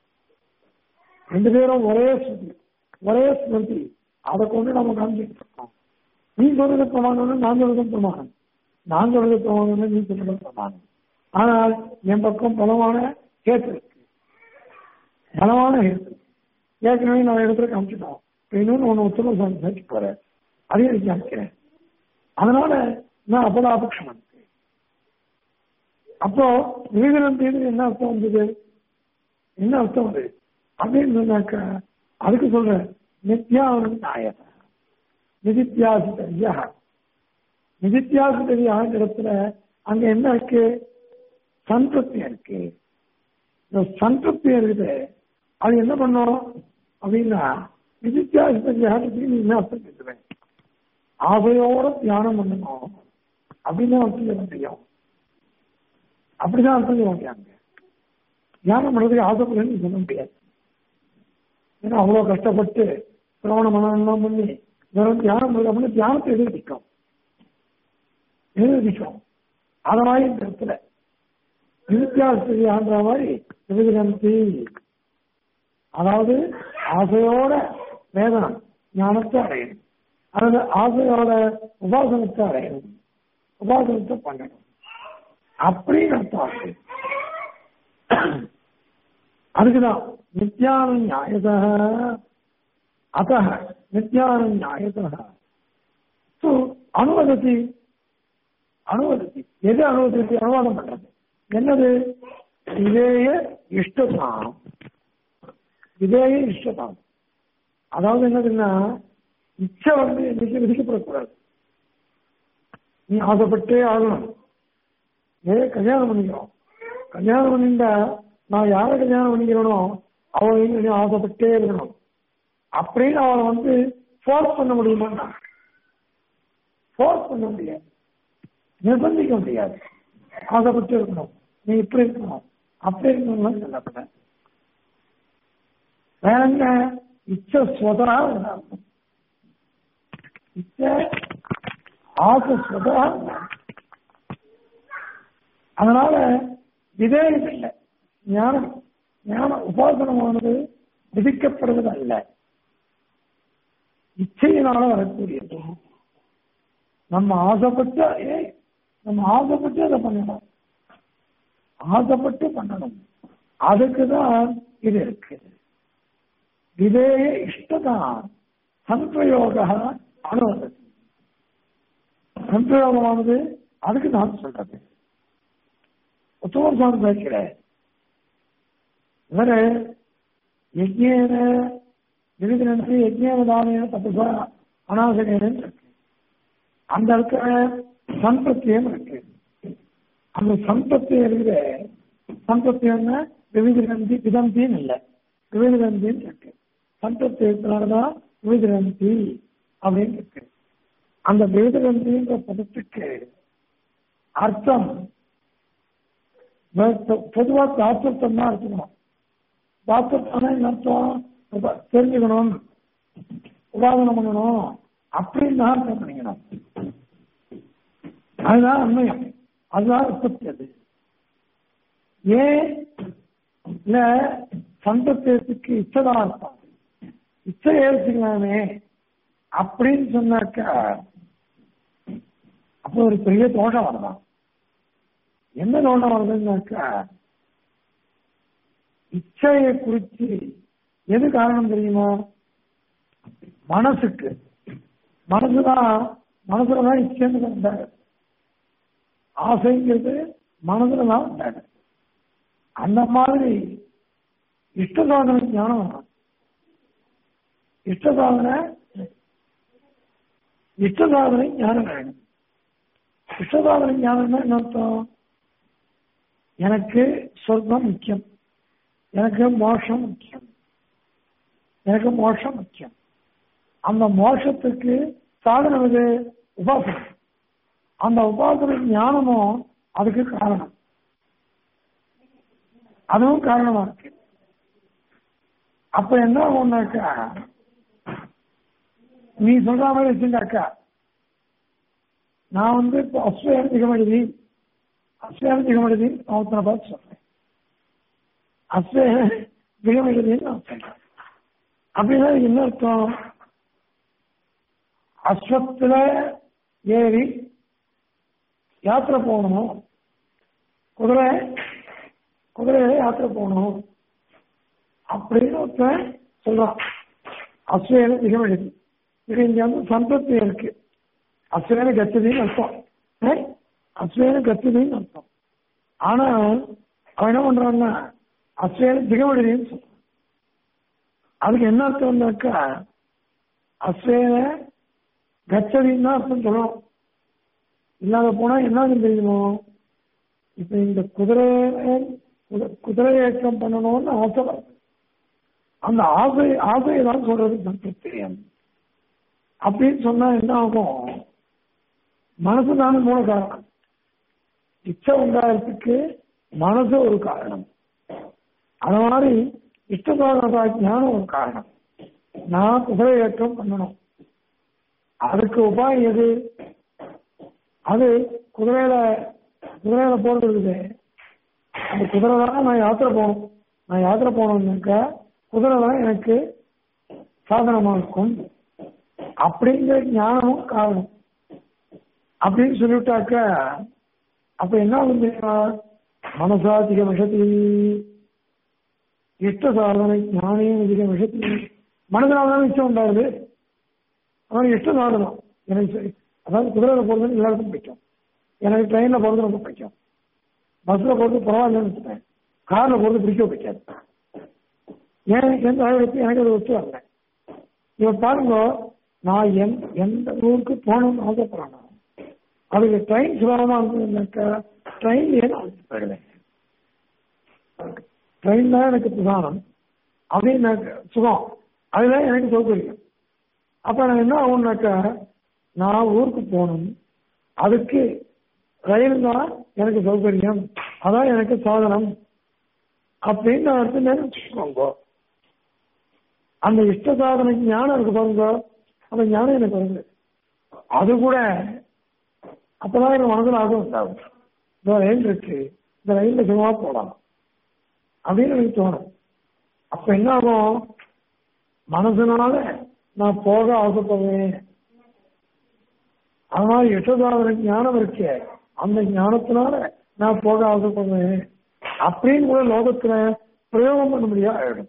ரெண்டு பேரும் ஒரே ஸ்மிருதி ஒரே ஸ்மிருதி அதை கொண்டு நம்ம காமிச்சிட்டு இருக்கோம் நீ சொல்றது பிரமாணம் நான் சொல்றது பிரமாணம் நான் சொல்றது பிரமாணம் நீ சொல்றது பிரமாணம் ஆனால் என் பக்கம் பலமான கேட்டு இருக்கு பலமான ஹேத்து ஏற்கனவே நான் இடத்துல காமிச்சிட்டோம் இன்னொன்று ஒன்று உத்தரவு சாமி போறேன் அதையும் எனக்கு காமிக்கிறேன் அதனால நான் அபலாபக்ஷம் இருக்கு அப்போ விவேகனம் தேர்தல் என்ன அர்த்தம் வந்தது என்ன அர்த்தம் அது அப்படின்னு சொன்னாக்க அதுக்கு சொல்ற நித்யாவனம் நாயக நிதித்தியாசிதரியா நிதித்தியாசிதரியா இடத்துல அங்க என்ன இருக்கு சந்திருப்தி இருக்கு இந்த சந்திருப்தி இருக்குது அது என்ன பண்ணும் அப்படின்னா நிதித்தியாசிதரியாக்கு நீ என்ன அர்த்தம் பேசுவேன் ஆசையோட தியானம் பண்ணணும் அப்படின்னு அர்த்தம் சொல்ல முடியும் அப்படிதான் அர்த்தம் சொல்ல முடியாங்க தியானம் பண்றதுக்கு ஆசைப்படுறேன்னு சொல்ல முடியாது ஏன்னா அவ்வளவு கஷ்டப்பட்டு சிரவண மனநெல்லாம் பண்ணி வெறும் தியானம் பண்ணல அப்படின்னு தியானத்தை எழுதிக்கும் எழுதிக்கும் அத மாதிரி இந்த இடத்துல நிருத்தியாசிரியான்ற மாதிரி விவிதந்தி அதாவது ஆசையோட வேதனம் ஞானத்தை அடையணும் அதாவது ஆசையோட உபாசனத்தை அடையணும் உபாசனத்தை பண்ணணும் அப்படின்னு அர்த்தம் இருக்கு அதுக்குதான் நித்யான நியாயத அத நித்யான நியாயத அனுவதத்தி அனுவதத்தி எது அனுவதத்தி அனுவாதம் பண்றது என்னது இதேய இஷ்டதாம் இதேய இஷ்டதாம் அதாவது என்னதுன்னா இச்சை வந்து இன்னைக்கு விதிக்கப்படக்கூடாது நீ ஆசைப்பட்டே ஆகணும் ஏ கல்யாணம் பண்ணிக்கிறோம் கல்யாணம் பண்ணிட்டா நான் யாரை கல்யாணம் பண்ணிக்கிறேனோ அவன் நீ ஆசைப்பட்டே இருக்கணும் அப்படின்னு அவனை வந்து ஃபோர்ஸ் பண்ண முடியுமா ஃபோர்ஸ் பண்ண முடியாது நிர்பந்திக்க முடியாது ஆசைப்பட்டு இருக்கணும் நீ இப்படி இருக்கணும் அப்படி இருக்கணும்னு சொல்லப்பட வேற என்ன இச்ச ஸ்வதா உண்டாகும் இச்ச ஆசை ஸ்வதா உண்டாகும் அதனால விதேயம் இல்லை ஞானம் ஞான உபாசனமானது விதிக்கப்படுவது அல்ல இச்சையினால வரக்கூடியது நம்ம ஆசைப்பட்டு ஏய் நம்ம ஆசைப்பட்டு அதை பண்ணணும் ஆசைப்பட்டு பண்ணணும் அதுக்குதான் இது இருக்கு விதேய இஷ்டதான் சம்பிரயோக அனுவதம் சம்பிரயோகமானது அதுக்கு நான் சொல்றது உத்தமர் சுவாமி பேசுகிற இவரு யஜ்யேன விருதுனி யஜ்யேன தானேன தப்புசா அனாசகேனு இருக்கு அந்த இடத்துல சம்பத்தியம் இருக்கு அந்த சம்பத்தியம் இருக்கிற சம்பத்தியம்னா விவிதிரந்தி விதந்தின்னு இல்லை விவிதிரந்தின்னு இருக்கு சம்பத்தியத்தினாலதான் விவிதிரந்தி அப்படின்னு இருக்கு அந்த விவிதிரந்தின்ற பதத்துக்கு அர்த்தம் பொதுவா தாத்தத்தம் தான் இருக்கணும் தாத்தத்தம்னா என்ன அர்த்தம் தெரிஞ்சுக்கணும் உபாதனம் பண்ணணும் அப்படின்னு தான் அர்த்தம் பண்ணிக்கணும் அதுதான் உண்மையம் அதுதான் உற்பத்தி அது ஏன் இல்ல சந்தத்தேசத்துக்கு இச்சதான் அர்த்தம் இச்சை ஏற்றுக்கலாமே அப்படின்னு சொன்னாக்கா அப்போ ஒரு பெரிய தோஷம் வரலாம் என்ன தோஷம் வருதுன்னாக்கா இச்சையை குறித்து எது காரணம் தெரியுமா மனசுக்கு மனசுதான் மனசுலதான் இச்சைன்னு உண்டாகுது ஆசைங்கிறது மனசுலதான் உண்டாகுது அந்த மாதிரி இஷ்ட சாதனை ஞானம் வரும் இஷ்ட சாதனை இஷ்ட சாதனை ஞானம் வேணும் இஷ்ட சாதனை ஞானம்னா என்ன அர்த்தம் எனக்கு சொர்க்கம் முக்கியம் எனக்கு மோஷம் முக்கியம் எனக்கு மோஷம் முக்கியம் அந்த மோஷத்துக்கு சாதனம் இது உபாசனை அந்த உபாசனை ஞானமும் அதுக்கு காரணம் அதுவும் காரணமா இருக்கு அப்ப என்ன ஆகும்னாக்கா நீ சொல்ற மாதிரி வச்சுட்டாக்கா நான் வந்து இப்போ அஸ்வயம் திகமழுதி அஸ்வயம் திகமழுதி நான் ஒருத்தனை பார்த்து சொல்றேன் அஸ்வய திகமழுதின்னு நான் சொல்றேன் அப்படின்னா என்ன அர்த்தம் அஸ்வத்துல ஏறி யாத்திரை போகணும் குதிரை குதிரையில யாத்திரை போகணும் அப்படின்னு ஒருத்தன் சொல்றான் அஸ்வேன திகமெழுதி இது இங்க வந்து சந்தத்தி இருக்கு அஸ்வேன கச்சதின்னு அர்த்தம் அஸ்வேன கச்சதின்னு அர்த்தம் ஆனா அவன் என்ன பண்றான்னா அஸ்வேன திகமெழுதின்னு சொல்றான் அதுக்கு என்ன அர்த்தம்னாக்கா அஸ்வேன கச்சதின்னு தான் அர்த்தம் சொல்லணும் இல்லாத போனா என்ன தெரியுமோ இப்ப இந்த குதிரை குதிரை ஏற்றம் பண்ணணும்னு ஆசை வருது அந்த ஆசை ஆசையை தான் சொல்றது சம்பிரத்தியம் அப்படின்னு சொன்னா என்ன ஆகும் மனசு தானே மூல காரணம் இச்சை உண்டாகிறதுக்கு மனசு ஒரு காரணம் அது மாதிரி இஷ்டபாதா ஞானம் ஒரு காரணம் நான் குதிரை ஏற்றம் பண்ணணும் அதுக்கு உபாயம் எது அது குதிரையில குதிரையில போறது இருக்குது அந்த குதிரை தான் நான் யாத்திரை போகணும் நான் யாத்திரை போனோம்னாக்கா குதிரை தான் எனக்கு சாதனமா இருக்கும் அப்படிங்கிற ஞானமும் காரணம் அப்படின்னு சொல்லிவிட்டாக்க அப்ப என்ன ஆகும் தெரியுமா மனசாதிக விஷத்தி இஷ்ட சாதனை ஞானியும் அதிக விஷத்தி மனதினால்தான் இஷ்டம் உண்டாகுது அவன் இஷ்ட சாதனம் எனக்கு சரி அதாவது குதிரையில போறது எல்லாருக்கும் பிடிக்கும் எனக்கு ட்ரெயின்ல போறது ரொம்ப பிடிக்கும் பஸ்ல போறது பரவாயில்லன்னு வச்சுட்டேன் கார்ல போறது பிடிக்க பிடிக்காது ஏன் எந்த அளவுக்கு எனக்கு அது ஒத்து வரல இவ பாருங்க நான் எந் எந்த ஊருக்கு போகணும்னு ஆசைப்படுறேன் அதுக்கு ட்ரெயின் சுலபமா இருந்ததுனாக்கா ட்ரெயின்லயே நான் வந்து போயிடுவேன் ட்ரெயின் தான் எனக்கு பிரதானம் அப்படின்னு எனக்கு சுகம் அதுதான் எனக்கு சௌகரியம் அப்ப நான் என்ன ஆகும்னாக்கா நான் ஊருக்கு போகணும் அதுக்கு ரயில் தான் எனக்கு சௌகரியம் அதான் எனக்கு சாதனம் அப்படின்னு நான் அடுத்து நினைச்சுக்கோங்க அந்த இஷ்ட சாதனை ஞானம் இருக்கு பாருங்க அந்த ஞானம் எனக்கு வருது அது கூட அப்பதான் எனக்கு மனதில் ஆகும் உண்டாகும் இந்த ரயில் இருக்கு இந்த ரயில்ல சும்மா போகலாம் அப்படின்னு எனக்கு தோணும் அப்ப என்ன ஆகும் மனசுனால நான் போக ஆசைப்படுவேன் அதனால யசோதாதன ஞானம் இருக்கே அந்த ஞானத்தினால நான் போக ஆசைப்படுவேன் அப்படின்னு கூட லோகத்துல பிரயோகம் பண்ண முடியாது ஆயிடும்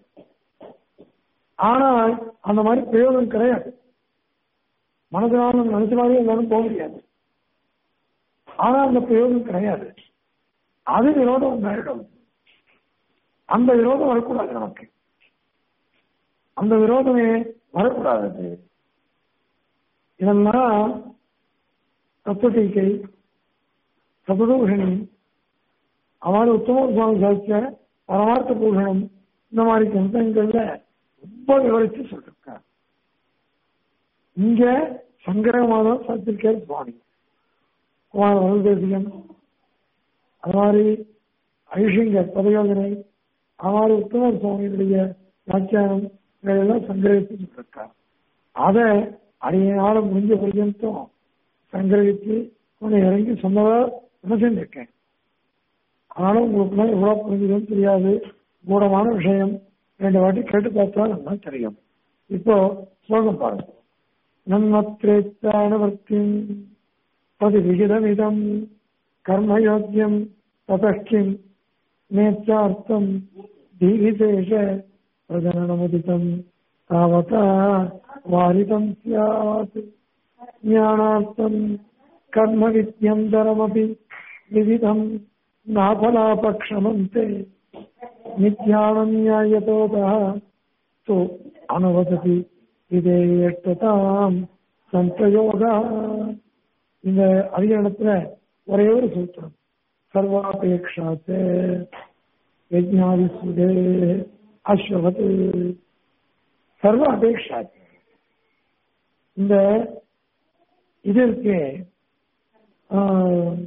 ஆனால் அந்த மாதிரி பிரயோகம் கிடையாது மனதினால மனசு மாதிரி எல்லாரும் போக முடியாது ஆனா அந்த பிரயோகம் கிடையாது அது விரோதம் உண்டாயிடும் அந்த விரோதம் வரக்கூடாது நமக்கு அந்த விரோதமே வரக்கூடாது இதெல்லாம் தத்துவீக்கை சதுதூஷணி அவ்வாறு உத்தம சுவாமி சாதிச்ச பரமார்த்த பூஷணம் இந்த மாதிரி கிரந்தங்கள்ல ரொம்ப விவரிச்சு சொல்லிருக்கார் இங்க சங்கரமாக சாத்திருக்கார் சுவாமி குமார வரதேசிகன் அது மாதிரி ஐஷிங்கர் பதயோதனை அது மாதிரி உத்தம சுவாமியுடைய வியாக்கியானம் இதையெல்லாம் சங்கரித்து சொல்லிருக்கார் அதை அடியனால முடிஞ்ச பர்யந்தம் சங்கிரகித்து கொஞ்சம் இறங்கி சொன்னதா என்ன செஞ்சிருக்கேன் அதனால உங்களுக்குலாம் எவ்வளவு புரிஞ்சுதுன்னு தெரியாது மூடமான விஷயம் ரெண்டு வாட்டி கேட்டு பார்த்தா நல்லா தெரியும் இப்போ ஸ்லோகம் பாருங்க நன்மத்ரேத்தானவர்த்திம் பதி விகிதமிதம் கர்மயோக்கியம் ததக்கிம் நேச்சார்த்தம் தீவிசேஷ பிரஜனனமுதிதம் தாவதா வாரிதம் ஸ்யாத் ஞானார்த்தம் கர்ம வித்யந்தரமபி விவிதம் நாபலாபக்ஷமந்தே நித்யானந்யாயதோதः தோ அனுவததி இதேயட்டதாம் சந்தயோகா இந்த அதிகரணத்துல ஒரே ஒரு சூத்திரம் சர்வாபேட்சாத்தே யஜ்ஞாதிசுதே அஸ்வத் சர்வ அபேட்சாத்தே இந்த இது இருக்கே ஆஹ்,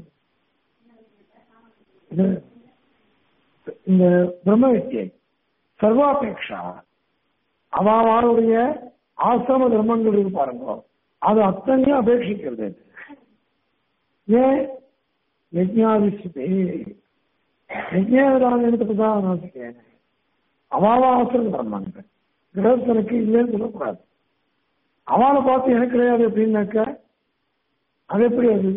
இது இந்த பிரம்ம வித்தியை சர்வாபேட்சா அவளுடைய ஆசிரம தர்மங்கள் இருக்கு பாருங்க அது அத்தனையும் அபேட்சிக்கிறது ஏன் யஜ்ஞாதிசுதே யஜ்ஞாதானத்துக்கு தான் நான் அவாவ ஆசிரம தர்மங்கள் கிரகஸ்தனுக்கு இல்லைன்னு சொல்லக்கூடாது அவளை பார்த்து எனக்கு கிடையாது அப்படின்னாக்கா அது எப்படி அது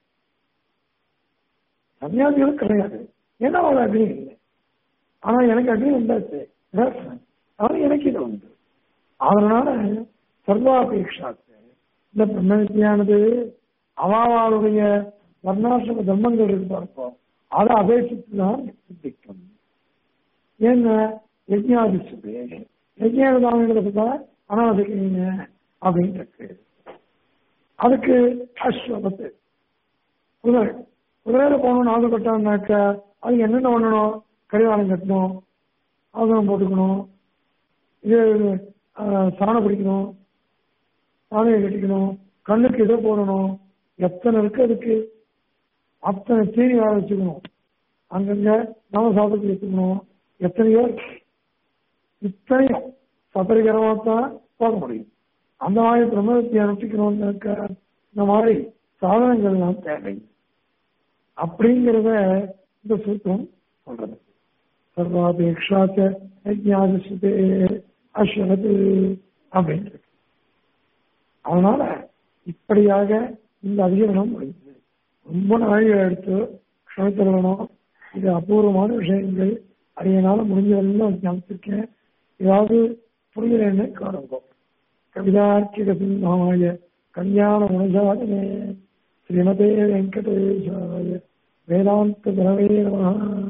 சன்னியாசிகளும் கிடையாது ஏன்னா அவள் அக்னி இல்லை ஆனா எனக்கு அக்னி உண்டாச்சு கிரகஸ்தன் அவன் எனக்கு இது உண்டு அதனால சர்வாபேட்சாத்து இந்த பிரம்ம வித்தியானது அவாவாளுடைய வர்ணாசிரம தர்மங்கள் இருக்கு பார்ப்போம் அதை அபேட்சித்து தான் சித்திக்கும் ஏன்னா யஜ்ஞாதிசுது யஜ்ஞானதானங்களுக்கு தான் அனாதிக்கிறீங்க அப்படின்னு இருக்கு அதுக்கு அஸ்வபத்து குதிரை குதிரையில போகணும்னு ஆசைப்பட்டான்னாக்கா அது என்னென்ன பண்ணணும் கடிவாளம் கட்டணும் ஆசனம் போட்டுக்கணும் இது ஆஹ், சாணம் பிடிக்கணும் சாணையை கட்டிக்கணும் கண்ணுக்கு இதை போடணும் எத்தனை இருக்கு அதுக்கு அத்தனை தீனி வேலை வச்சுக்கணும் அங்கங்க நவ சாப்பிட்டு வச்சுக்கணும் எத்தனையோ இருக்கு இத்தனையும் சபரிகரமாக தான் போக முடியும் அந்த மாதிரி பிரம்மத்தை அனுஷ்டிக்கணும்னாக்க இந்த மாதிரி சாதனங்கள் எல்லாம் தேவை அப்படிங்கிறத இந்த சூத்திரம் சொல்றது சர்வாபேட்சாச்ச யஜ்ஞாதிசுதே அஸ்வனது அப்படின்னு இருக்கு அதனால இப்படியாக இந்த அதிகரணம் முடிஞ்சது ரொம்ப நாளைகள் எடுத்து க்ஷமித்திருக்கணும் இது அபூர்வமான விஷயங்கள் அதையனால முடிஞ்சதெல்லாம் ஞாபகத்திருக்கேன் ஏதாவது புரியலன்னு காணுங்க கவிதார்க்கிக சிம்ஹாய கல்யாண குணசாதனே ஸ்ரீமதே வெங்கடேஷாய வேதாந்த குரவே நமः